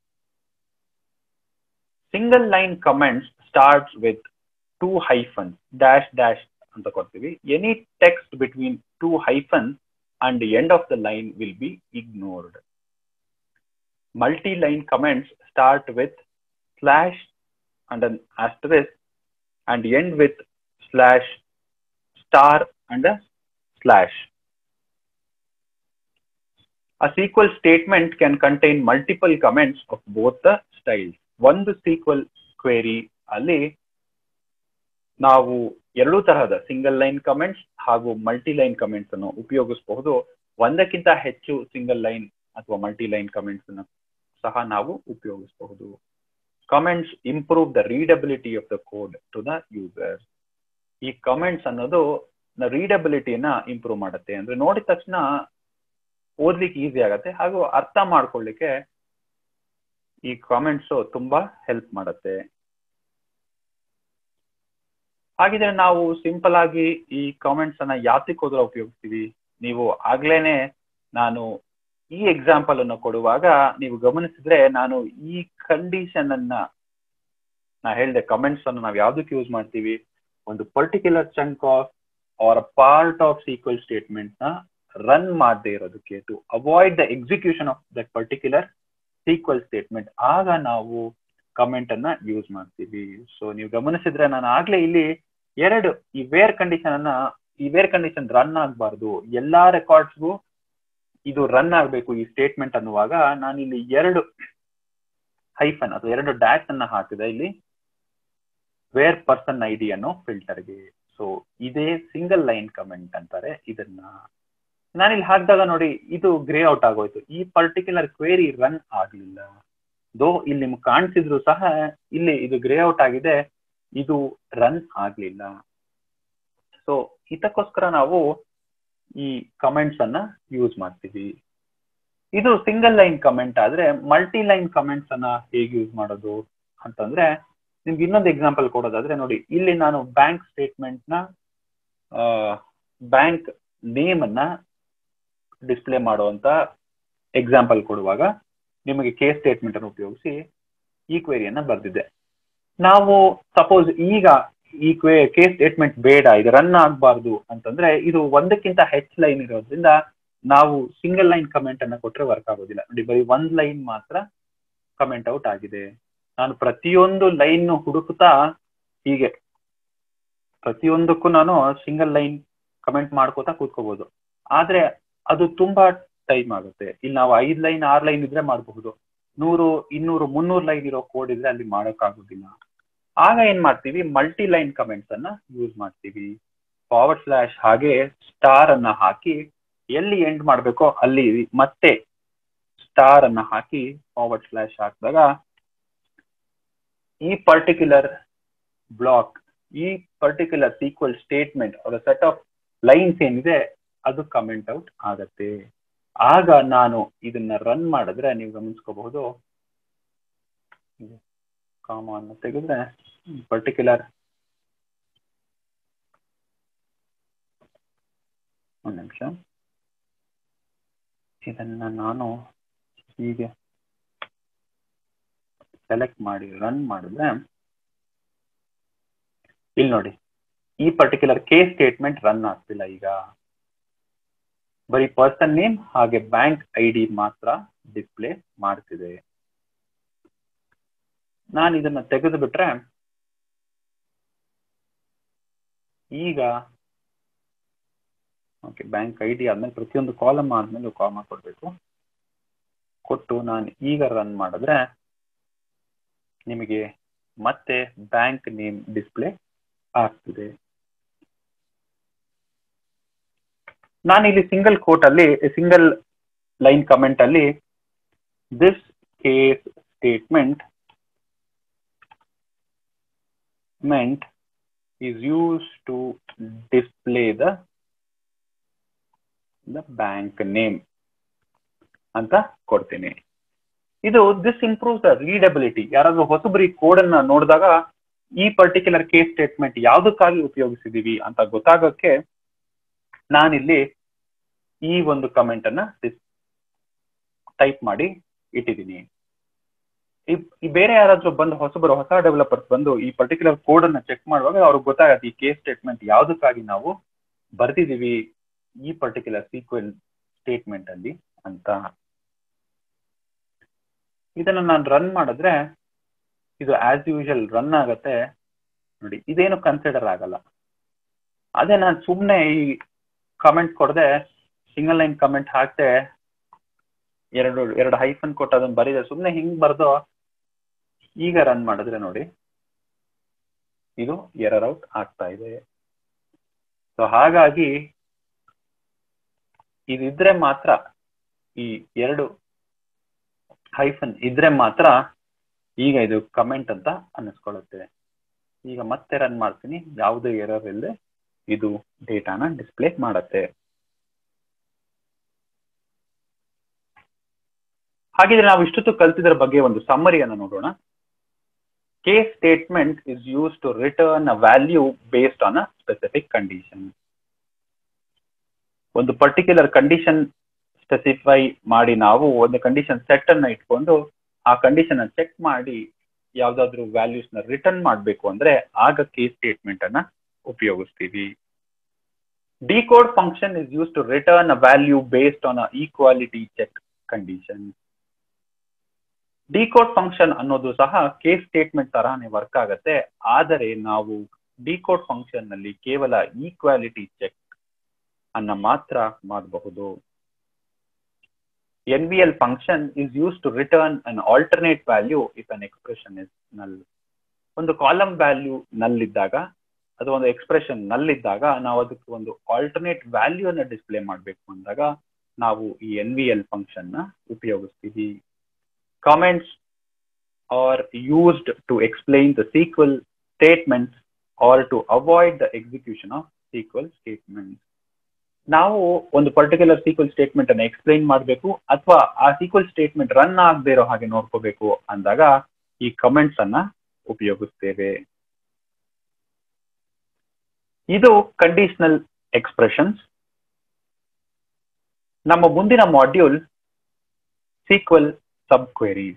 single line comments starts with two hyphen dash dash ಅಂತ ಕೊಡ್ತೀವಿ any text between two hyphen and end of the line will be ignored multi-line comments start with slash and an asterisk and end with slash star and a slash. A SQL statement can contain multiple comments of both the styles. ಒಂದು SQL query ಅಲ್ಲಿ ನಾವು ಎರಡು ತರಹದ single line comments ಹಾಗೂ multi line comments ಅನ್ನು ಉಪಯೋಗಿಸಬಹುದು ಒಂದಕ್ಕಿಂತ ಹೆಚ್ಚು ಸಿಂಗಲ್ ಲೈನ್ ಅಥವಾ ಮಲ್ಟಿ ಲೈನ್ ಕಮೆಂಟ್ಸ್ ಅನ್ನು ಸಹ ನಾವು ಉಪಯೋಗಿಸಬಹುದು comments improve the readability of the code to the user ಈ ಕಮೆಂಟ್ಸ್ ಅನ್ನೋದು ರೀಡಬಿಲಿಟಿಯನ್ನ ಇಂಪ್ರೂವ್ ಮಾಡುತ್ತೆ ಅಂದ್ರೆ ನೋಡಿದ ತಕ್ಷಣ ಓದ್ಲಿಕ್ಕೆ ಈಸಿ ಆಗತ್ತೆ ಹಾಗೂ ಅರ್ಥ ಮಾಡ್ಕೊಳ್ಳಿಕ್ಕೆ ಈ ಕಾಮೆಂಟ್ಸ್ ತುಂಬಾ ಹೆಲ್ಪ್ ಮಾಡುತ್ತೆ ಹಾಗಿದ್ರೆ ನಾವು ಸಿಂಪಲ್ ಆಗಿ ಈ ಕಾಮೆಂಟ್ಸ್ ಅನ್ನ ಯಾತಿಕ್ ಹೋದ್ರ ಉಪಯೋಗಿಸ್ತೀವಿ ನೀವು ಆಗ್ಲೇನೆ ನಾನು ಈ ಎಕ್ಸಾಂಪಲ್ ಅನ್ನು ಕೊಡುವಾಗ ನೀವು ಗಮನಿಸಿದ್ರೆ ನಾನು ಈ ಕಂಡೀಷನ್ ಅನ್ನ ನಾ ಹೇಳಿದೆ ಕಮೆಂಟ್ಸ್ ಅನ್ನು ನಾವು ಯಾವ್ದಕ್ಕೆ ಯೂಸ್ ಮಾಡ್ತೀವಿ ಒಂದು particular chunk of or part of SQL statement ನ ರನ್ ಮಾಡದೇ ಇರೋದಕ್ಕೆ to avoid the execution of that particular SQL statement ಆಗ ನಾವು ಕಮೆಂಟ್ ಅನ್ನ ಯೂಸ್ ಮಾಡ್ತೀವಿ ಸೊ ನೀವು ಗಮನಿಸಿದ್ರೆ ನಾನು ಆಗ್ಲೇ ಇಲ್ಲಿ ಎರಡು ಈ ವೇರ್ ಕಂಡೀಷನ್ ಅನ್ನ ಈ ವೇರ್ ಕಂಡೀಷನ್ ರನ್ ಆಗಬಾರ್ದು ಎಲ್ಲಾ ರೆಕಾರ್ಡ್ಸ್ಗೂ ಇದು ರನ್ ಆಗಬೇಕು ಈ ಸ್ಟೇಟ್ಮೆಂಟ್ ಅನ್ನುವಾಗ ನಾನು ಇಲ್ಲಿ ಎರಡು ಹೈಫನ್ ಅಥವಾ ಎರಡು ಡ್ಯಾಶ್ ಅನ್ನ ಹಾಕಿದೆ ಇಲ್ಲಿ ವೇರ್ ಪರ್ಸನ್ ಐ ಡಿ ಅನ್ನೋ ಫಿಲ್ಟರ್ಗೆ ಸೊ ಇದೇ ಸಿಂಗಲ್ ಲೈನ್ ಕಮೆಂಟ್ ಅಂತಾರೆ ಇದನ್ನ ನಾನಿಲ್ಲಿ ಹಾಕಿದಾಗ ನೋಡಿ ಇದು ಗ್ರೇ ಔಟ್ ಆಗೋಯ್ತು ಈ ಪರ್ಟಿಕ್ಯುಲರ್ ಕ್ವೇರಿ ರನ್ ಆಗ್ಲಿಲ್ಲ ದೋ ಇಲ್ಲಿ ನಿಮ್ಗೆ ಕಾಣಿಸಿದ್ರು ಸಹ ಇಲ್ಲಿ ಇದು ಗ್ರೇ ಔಟ್ ಆಗಿದೆ ಇದು ರನ್ ಆಗ್ಲಿಲ್ಲ ಸೊ ಇದಕ್ಕೋಸ್ಕರ ನಾವು ಈ ಕಮೆಂಟ್ಸ್ ಅನ್ನ ಯೂಸ್ ಮಾಡ್ತೀವಿ ಇದು ಸಿಂಗಲ್ ಲೈನ್ ಕಮೆಂಟ್ ಆದ್ರೆ ಮಲ್ಟಿ ಲೈನ್ ಕಮೆಂಟ್ಸ್ ಅನ್ನ ಹೇಗೆ ಯೂಸ್ ಮಾಡೋದು ಅಂತಂದ್ರೆ ನಿಮ್ಗೆ ಇನ್ನೊಂದು ಎಕ್ಸಾಂಪಲ್ ಕೊಡೋದಾದ್ರೆ ನೋಡಿ ಇಲ್ಲಿ ನಾನು ಬ್ಯಾಂಕ್ ಸ್ಟೇಟ್ಮೆಂಟ್ ನ ಬ್ಯಾಂಕ್ ನೇಮ್ ಅನ್ನ ಡಿಸ್ಪ್ಲೇ ಮಾಡುವಂತ ಎಕ್ಸಾಂಪಲ್ ಕೊಡುವಾಗ ನಿಮಗೆ ಕೆ ಸ್ಟೇಟ್ಮೆಂಟ್ ಅನ್ನು ಉಪಯೋಗಿಸಿ ಈ ಕ್ವೇರಿಯನ್ನ ಬರ್ದಿದ್ದೆ ನಾವು ಸಪೋಸ್ ಈಗ ಈ ಕ್ವೇ ಕೆ ಸ್ಟೇಟ್ಮೆಂಟ್ ಬೇಡ ಇದು ರನ್ ಆಗಬಾರ್ದು ಅಂತಂದ್ರೆ ಇದು ಒಂದಕ್ಕಿಂತ ಹೆಚ್ಚು ಲೈನ್ ಇರೋದ್ರಿಂದ ನಾವು ಸಿಂಗಲ್ ಲೈನ್ ಕಮೆಂಟ್ ಅನ್ನ ಕೊಟ್ರೆ ವರ್ಕ್ ಆಗೋದಿಲ್ಲ ನೋಡಿ ಬರೀ ಒಂದ್ ಲೈನ್ ಮಾತ್ರ ಕಮೆಂಟ್ ಔಟ್ ಆಗಿದೆ ನಾನು ಪ್ರತಿಯೊಂದು ಲೈನ್ ಹುಡುಕ್ತಾ ಹೀಗೆ ಪ್ರತಿಯೊಂದಕ್ಕೂ ನಾನು ಸಿಂಗಲ್ ಲೈನ್ ಕಮೆಂಟ್ ಮಾಡ್ಕೋತಾ ಕೂತ್ಕೋಬಹುದು ಆದ್ರೆ ಅದು ತುಂಬಾ ಟೈಮ್ ಆಗುತ್ತೆ ಇಲ್ಲಿ ನಾವು ಐದ್ ಲೈನ್ ಆರ್ ಲೈನ್ ಇದ್ರೆ ಮಾಡಬಹುದು ನೂರು ಇನ್ನೂರು ಮುನ್ನೂರು ಲೈನ್ ಇರೋ ಕೋಡ್ ಇದ್ರೆ ಅಲ್ಲಿ ಮಾಡೋಕ್ಕಾಗೋದಿಲ್ಲ ಆಗ ಏನ್ ಮಾಡ್ತೀವಿ ಮಲ್ಟಿ ಲೈನ್ ಕಮೆಂಟ್ಸ್ ಅನ್ನ ಯೂಸ್ ಮಾಡ್ತೀವಿ ಫಾರ್ವರ್ಡ್ ಸ್ಲಾಶ್ ಹಾಗೆ ಸ್ಟಾರ್ ಅನ್ನ ಹಾಕಿ ಎಲ್ಲಿ ಎಂಡ್ ಮಾಡ್ಬೇಕೋ ಅಲ್ಲಿ ಮತ್ತೆ ಸ್ಟಾರ್ ಅನ್ನ ಹಾಕಿ ಫಾರ್ವರ್ಡ್ ಸ್ಲಾಶ್ ಹಾಕಿದಾಗ ಈ ಪರ್ಟಿಕ್ಯುಲರ್ ಬ್ಲಾಕ್ ಈ ಪರ್ಟಿಕ್ಯುಲರ್ ಸೀಕ್ವಲ್ ಸ್ಟೇಟ್ಮೆಂಟ್ ಅವರ ಸೆಟ್ ಆಫ್ ಲೈನ್ಸ್ ಏನಿದೆ ಅದು ಕಮೆಂಟ್ ಔಟ್ ಆಗತ್ತೆ ಆಗ ನಾನು ಇದನ್ನ ರನ್ ಮಾಡಿದ್ರೆ ನೀವು ಗಮನಿಸ್ಕೋಬಹುದು ಕಾಮ ಅನ್ನು ತೆಗೆದ್ರೆ ಪರ್ಟಿಕ್ಯುಲರ್ ಒಂದು ನಿಮಿಷ ಇದನ್ನ ನಾನು ಹೀಗೆ ಸೆಲೆಕ್ಟ್ ಮಾಡಿ ರನ್ ಮಾಡಿದ್ರೆ ಇಲ್ಲಿ ನೋಡಿ ಈ ಪರ್ಟಿಕ್ಯುಲರ್ ಕೆ ಸ್ಟೇಟ್ಮೆಂಟ್ ರನ್ ಆಗ್ತಿಲ್ಲ ಈಗ ಬರೀ ಪರ್ಸನ್ ನೇಮ್ ಹಾಗೆ ಬ್ಯಾಂಕ್ ಐ ಡಿ ಮಾತ್ರ ಡಿಸ್ಪ್ಲೇ ಮಾಡ್ತಿದೆ ನಾನು ಇದನ್ನ ತೆಗೆದು ಬಿಟ್ರೆ ಈಗ ಓಕೆ ಬ್ಯಾಂಕ್ ಐ ಡಿ ಆದ್ಮೇಲೆ ಪ್ರತಿಯೊಂದು ಕಾಲಮ್ ಆದ್ಮೇಲೆ ಕಾಮ ಕೊಡ್ಬೇಕು ಕೊಟ್ಟು ನಾನು ಈಗ ರನ್ ಮಾಡಿದ್ರೆ ನಿಮಗೆ ಮತ್ತೆ ಬ್ಯಾಂಕ್ ನೇಮ್ ಡಿಸ್ಪ್ಲೇ ಆಗ್ತಿದೆ ನಾನು ಇಲ್ಲಿ ಸಿಂಗಲ್ ಕೋಟ್ ಅಲ್ಲಿ ಸಿಂಗಲ್ ಲೈನ್ ಕಮೆಂಟ್ ಅಲ್ಲಿ ದಿಸ್ ಕೇಸ್ ಸ್ಟೇಟ್ಮೆಂಟ್ ಮೆಂಟ್ is used to display the the bank name ಅಂತ ಕೊಡ್ತೀನಿ ಇದು ದಿಸ್ ಇಂಪ್ರೂವ್ ದ ರೀಡಬಿಲಿಟಿ ಯಾರಾದ್ರೂ ಹೊಸಬರಿ ಕೋಡ್ ಅನ್ನ ನೋಡಿದಾಗ ಈ ಪರ್ಟಿಕ್ಯುಲರ್ ಕೇಸ್ ಸ್ಟೇಟ್ಮೆಂಟ್ ಯಾವುದಕ್ಕಾಗಿ ಉಪಯೋಗಿಸಿದೀವಿ ಅಂತ ಗೊತ್ತಾಗಕ್ಕೆ ನಾನಿಲ್ಲಿ ಈ ಒಂದು ಕಮೆಂಟ್ ಅನ್ನ ಟೈಪ್ ಮಾಡಿ ಇಟ್ಟಿದ್ದೀನಿ ಈ ಬೇರೆ ಯಾರಾದ್ರೂ ಬಂದು ಹೊಸಬರು ಹೊಸ ಡೆವಲಪರ್ಸ್ ಬಂದು ಈ ಪರ್ಟಿಕ್ಯುಲರ್ ಕೋಡ್ ಅನ್ನ ಚೆಕ್ ಮಾಡುವಾಗ ಅವ್ರಿಗೆ ಗೊತ್ತಾಗತ್ತೆ ಈ ಕೇಸ್ ಸ್ಟೇಟ್ಮೆಂಟ್ ಯಾವುದಕ್ಕಾಗಿ ನಾವು ಬರ್ದಿದೀವಿ ಈ ಪರ್ಟಿಕ್ಯುಲರ್ ಸೀಕ್ವೆಲ್ ಸ್ಟೇಟ್ಮೆಂಟ್ ಅಲ್ಲಿ ಅಂತ ಇದನ್ನ ನಾನು ರನ್ ಮಾಡಿದ್ರೆ ಇದು ಆಸ್ ಯೂಶಲ್ ರನ್ ಆಗತ್ತೆ ನೋಡಿ ಇದೇನು ಕನ್ಸಿಡರ್ ಆಗಲ್ಲ ಅದೇ ನಾನು ಸುಮ್ಮನೆ ಈ ಕಮೆಂಟ್ ಕೊಡದೆ ಸಿಂಗಲ್ ಲೈನ್ ಕಮೆಂಟ್ ಹಾಕ್ತೆ ಎರಡು ಎರಡು ಹೈಫನ್ ಕೊಟ್ಟು ಅದನ್ನ ಬರೀದೆ ಸುಮ್ಮನೆ ಹಿಂಗ್ ಬರ್ದು ಈಗ ರನ್ ಮಾಡಿದ್ರೆ ನೋಡಿ ಇದು ಎರರ್ ಔಟ್ ಆಗ್ತಾ ಇದೆ ಸೊ ಹಾಗಾಗಿ ಇದಿದ್ರೆ ಮಾತ್ರ ಈ ಎರಡು ಹೈಫನ್ ಇದ್ರೆ ಮಾತ್ರ ಈಗ ಇದು ಕಮೆಂಟ್ ಅಂತ ಅನ್ನಿಸ್ಕೊಳ್ಳುತ್ತೆ ಈಗ ಮತ್ತೆ ರನ್ ಮಾಡ್ತೀನಿ ಯಾವುದೇ ಎರರ್ ಇಲ್ಲದೆ ಇದು ಡೇಟಾನ ಡಿಸ್ಪ್ಲೇ ಮಾಡತ್ತೆ ಹಾಗಿದ್ರೆ ನಾವು ಇಷ್ಟೊತ್ತು ಕಲ್ತಿದ್ರ ಬಗ್ಗೆ ಒಂದು ಸಮ್ಮರಿಯನ್ನು ನೋಡೋಣ case statement is used to return a value based on a specific condition. ಒಂದು ಪರ್ಟಿಕ್ಯುಲರ್ ಕಂಡೀಷನ್ ಸ್ಪೆಸಿಫೈ ಮಾಡಿ ನಾವು ಒಂದು ಕಂಡೀಷನ್ ಸೆಟ್ ಅನ್ನ ಇಟ್ಕೊಂಡು ಆ ಕಂಡೀಷನ್ ಅನ್ನ ಚೆಕ್ ಮಾಡಿ ಯಾವ್ದಾದ್ರು ವ್ಯಾಲ್ಯೂಸ್ ನ ರಿಟರ್ನ್ ಮಾಡಬೇಕು ಅಂದ್ರೆ ಆಗ ಕೇಸ್ ಸ್ಟೇಟ್ಮೆಂಟ್ ಅನ್ನ ಉಪಯೋಗಿಸ್ತೀವಿ decode function is use to return a value based on a equality check condition decode function ಅನ್ನೋದು ಸಹ ಕೇಸ್ ಸ್ಟೇಟ್ಮೆಂಟ್ ತರಾನೇ ವರ್ಕ್ ಆಗತ್ತೆ ಆದರೆ ನಾವು ಡಿಕೋಡ್ ಫಂಕ್ಷನ್ ನಲ್ಲಿ ಕೇವಲ ಈಕ್ವಾಲಿಟಿ ಚೆಕ್ ಅನ್ನ ಮಾತ್ರ ಮಾಡಬಹುದು N V L function is use to return an alternate value if an expression is null ಒಂದು ಕಾಲಮ್ ವ್ಯಾಲ್ಯೂ ನಲ್ಲಿದ್ದಾಗ ಅದು ಒಂದು ಎಕ್ಸ್ಪ್ರೆಷನ್ ನಲ್ಲಿದ್ದಾಗ ನಾವು ಅದಕ್ಕೆ ಒಂದು ಆಲ್ಟರ್ನೇಟ್ ವ್ಯಾಲ್ಯೂ ಅನ್ನ ಡಿಸ್ಪ್ಲೇ ಮಾಡಬೇಕು ಅಂದಾಗ ನಾವು ಈ ಎನ್ ವಿ ಎಲ್ ಫಂಕ್ಷನ್ ನ ಉಪಯೋಗಿಸ್ತೀವಿ comments are used to explain the SQL statements or to avoid the execution of SQL statements. ನಾವು ಒಂದು ಪರ್ಟಿಕ್ಯುಲರ್ ಸೀಕ್ವಲ್ ಸ್ಟೇಟ್ಮೆಂಟ್ ಅನ್ನ ಎಕ್ಸ್ಪ್ಲೈನ್ ಮಾಡಬೇಕು ಅಥವಾ ಆ ಸೀಕ್ವಲ್ ಸ್ಟೇಟ್ಮೆಂಟ್ ರನ್ ಆಗದೆ ಇರೋ ಹಾಗೆ ನೋಡ್ಕೋಬೇಕು ಅಂದಾಗ ಈ ಕಮೆಂಟ್ಸ್ ಅನ್ನ ಉಪಯೋಗಿಸ್ತೇವೆ ಇದು ಕಂಡೀಷನಲ್ ಎಕ್ಸ್ಪ್ರೆಷನ್ಸ್ ನಮ್ಮ ಮುಂದಿನ ಮಾಡ್ಯೂಲ್ ಸೀಕ್ವಲ್ ಸಬ್ ಕ್ವೆರೀಸ್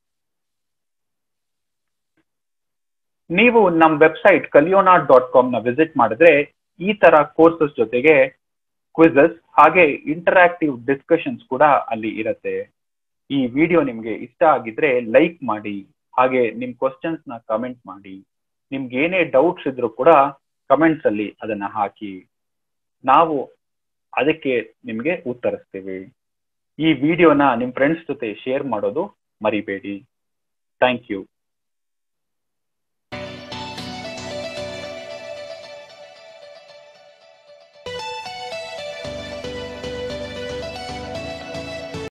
ನೀವು ನಮ್ಮ ವೆಬ್ಸೈಟ್ ಕಲಿಯೋನಾ ಡಾಟ್ ಕಾಮ್ ನ ವಿಸಿಟ್ ಮಾಡಿದ್ರೆ ಈ ತರ ಕೋರ್ಸಸ್ ಜೊತೆಗೆ ಕ್ವಿಸಸ್ ಹಾಗೆ ಇಂಟರಾಕ್ಟಿವ್ ಡಿಸ್ಕಷನ್ಸ್ ಕೂಡ ಅಲ್ಲಿ ಇರುತ್ತೆ ಈ ವಿಡಿಯೋ ನಿಮ್ಗೆ ಇಷ್ಟ ಆಗಿದ್ರೆ ಲೈಕ್ ಮಾಡಿ ಹಾಗೆ ನಿಮ್ ಕ್ವಶನ್ಸ್ ನ ಕಮೆಂಟ್ ಮಾಡಿ ನಿಮ್ಗೆ ಏನೇ ಡೌಟ್ಸ್ ಇದ್ರು ಕೂಡ ಕಮೆಂಟ್ಸ್ ಅಲ್ಲಿ ಅದನ್ನ ಹಾಕಿ ನಾವು ಅದಕ್ಕೆ ನಿಮ್ಗೆ ಉತ್ತರಿಸ್ತೇವೆ ಈ ವಿಡಿಯೋನ ನಿಮ್ಮ ಫ್ರೆಂಡ್ಸ್ ಜೊತೆ ಶೇರ್ ಮಾಡೋದು ಮರಿಬೇಡಿ ಥ್ಯಾಂಕ್ ಯು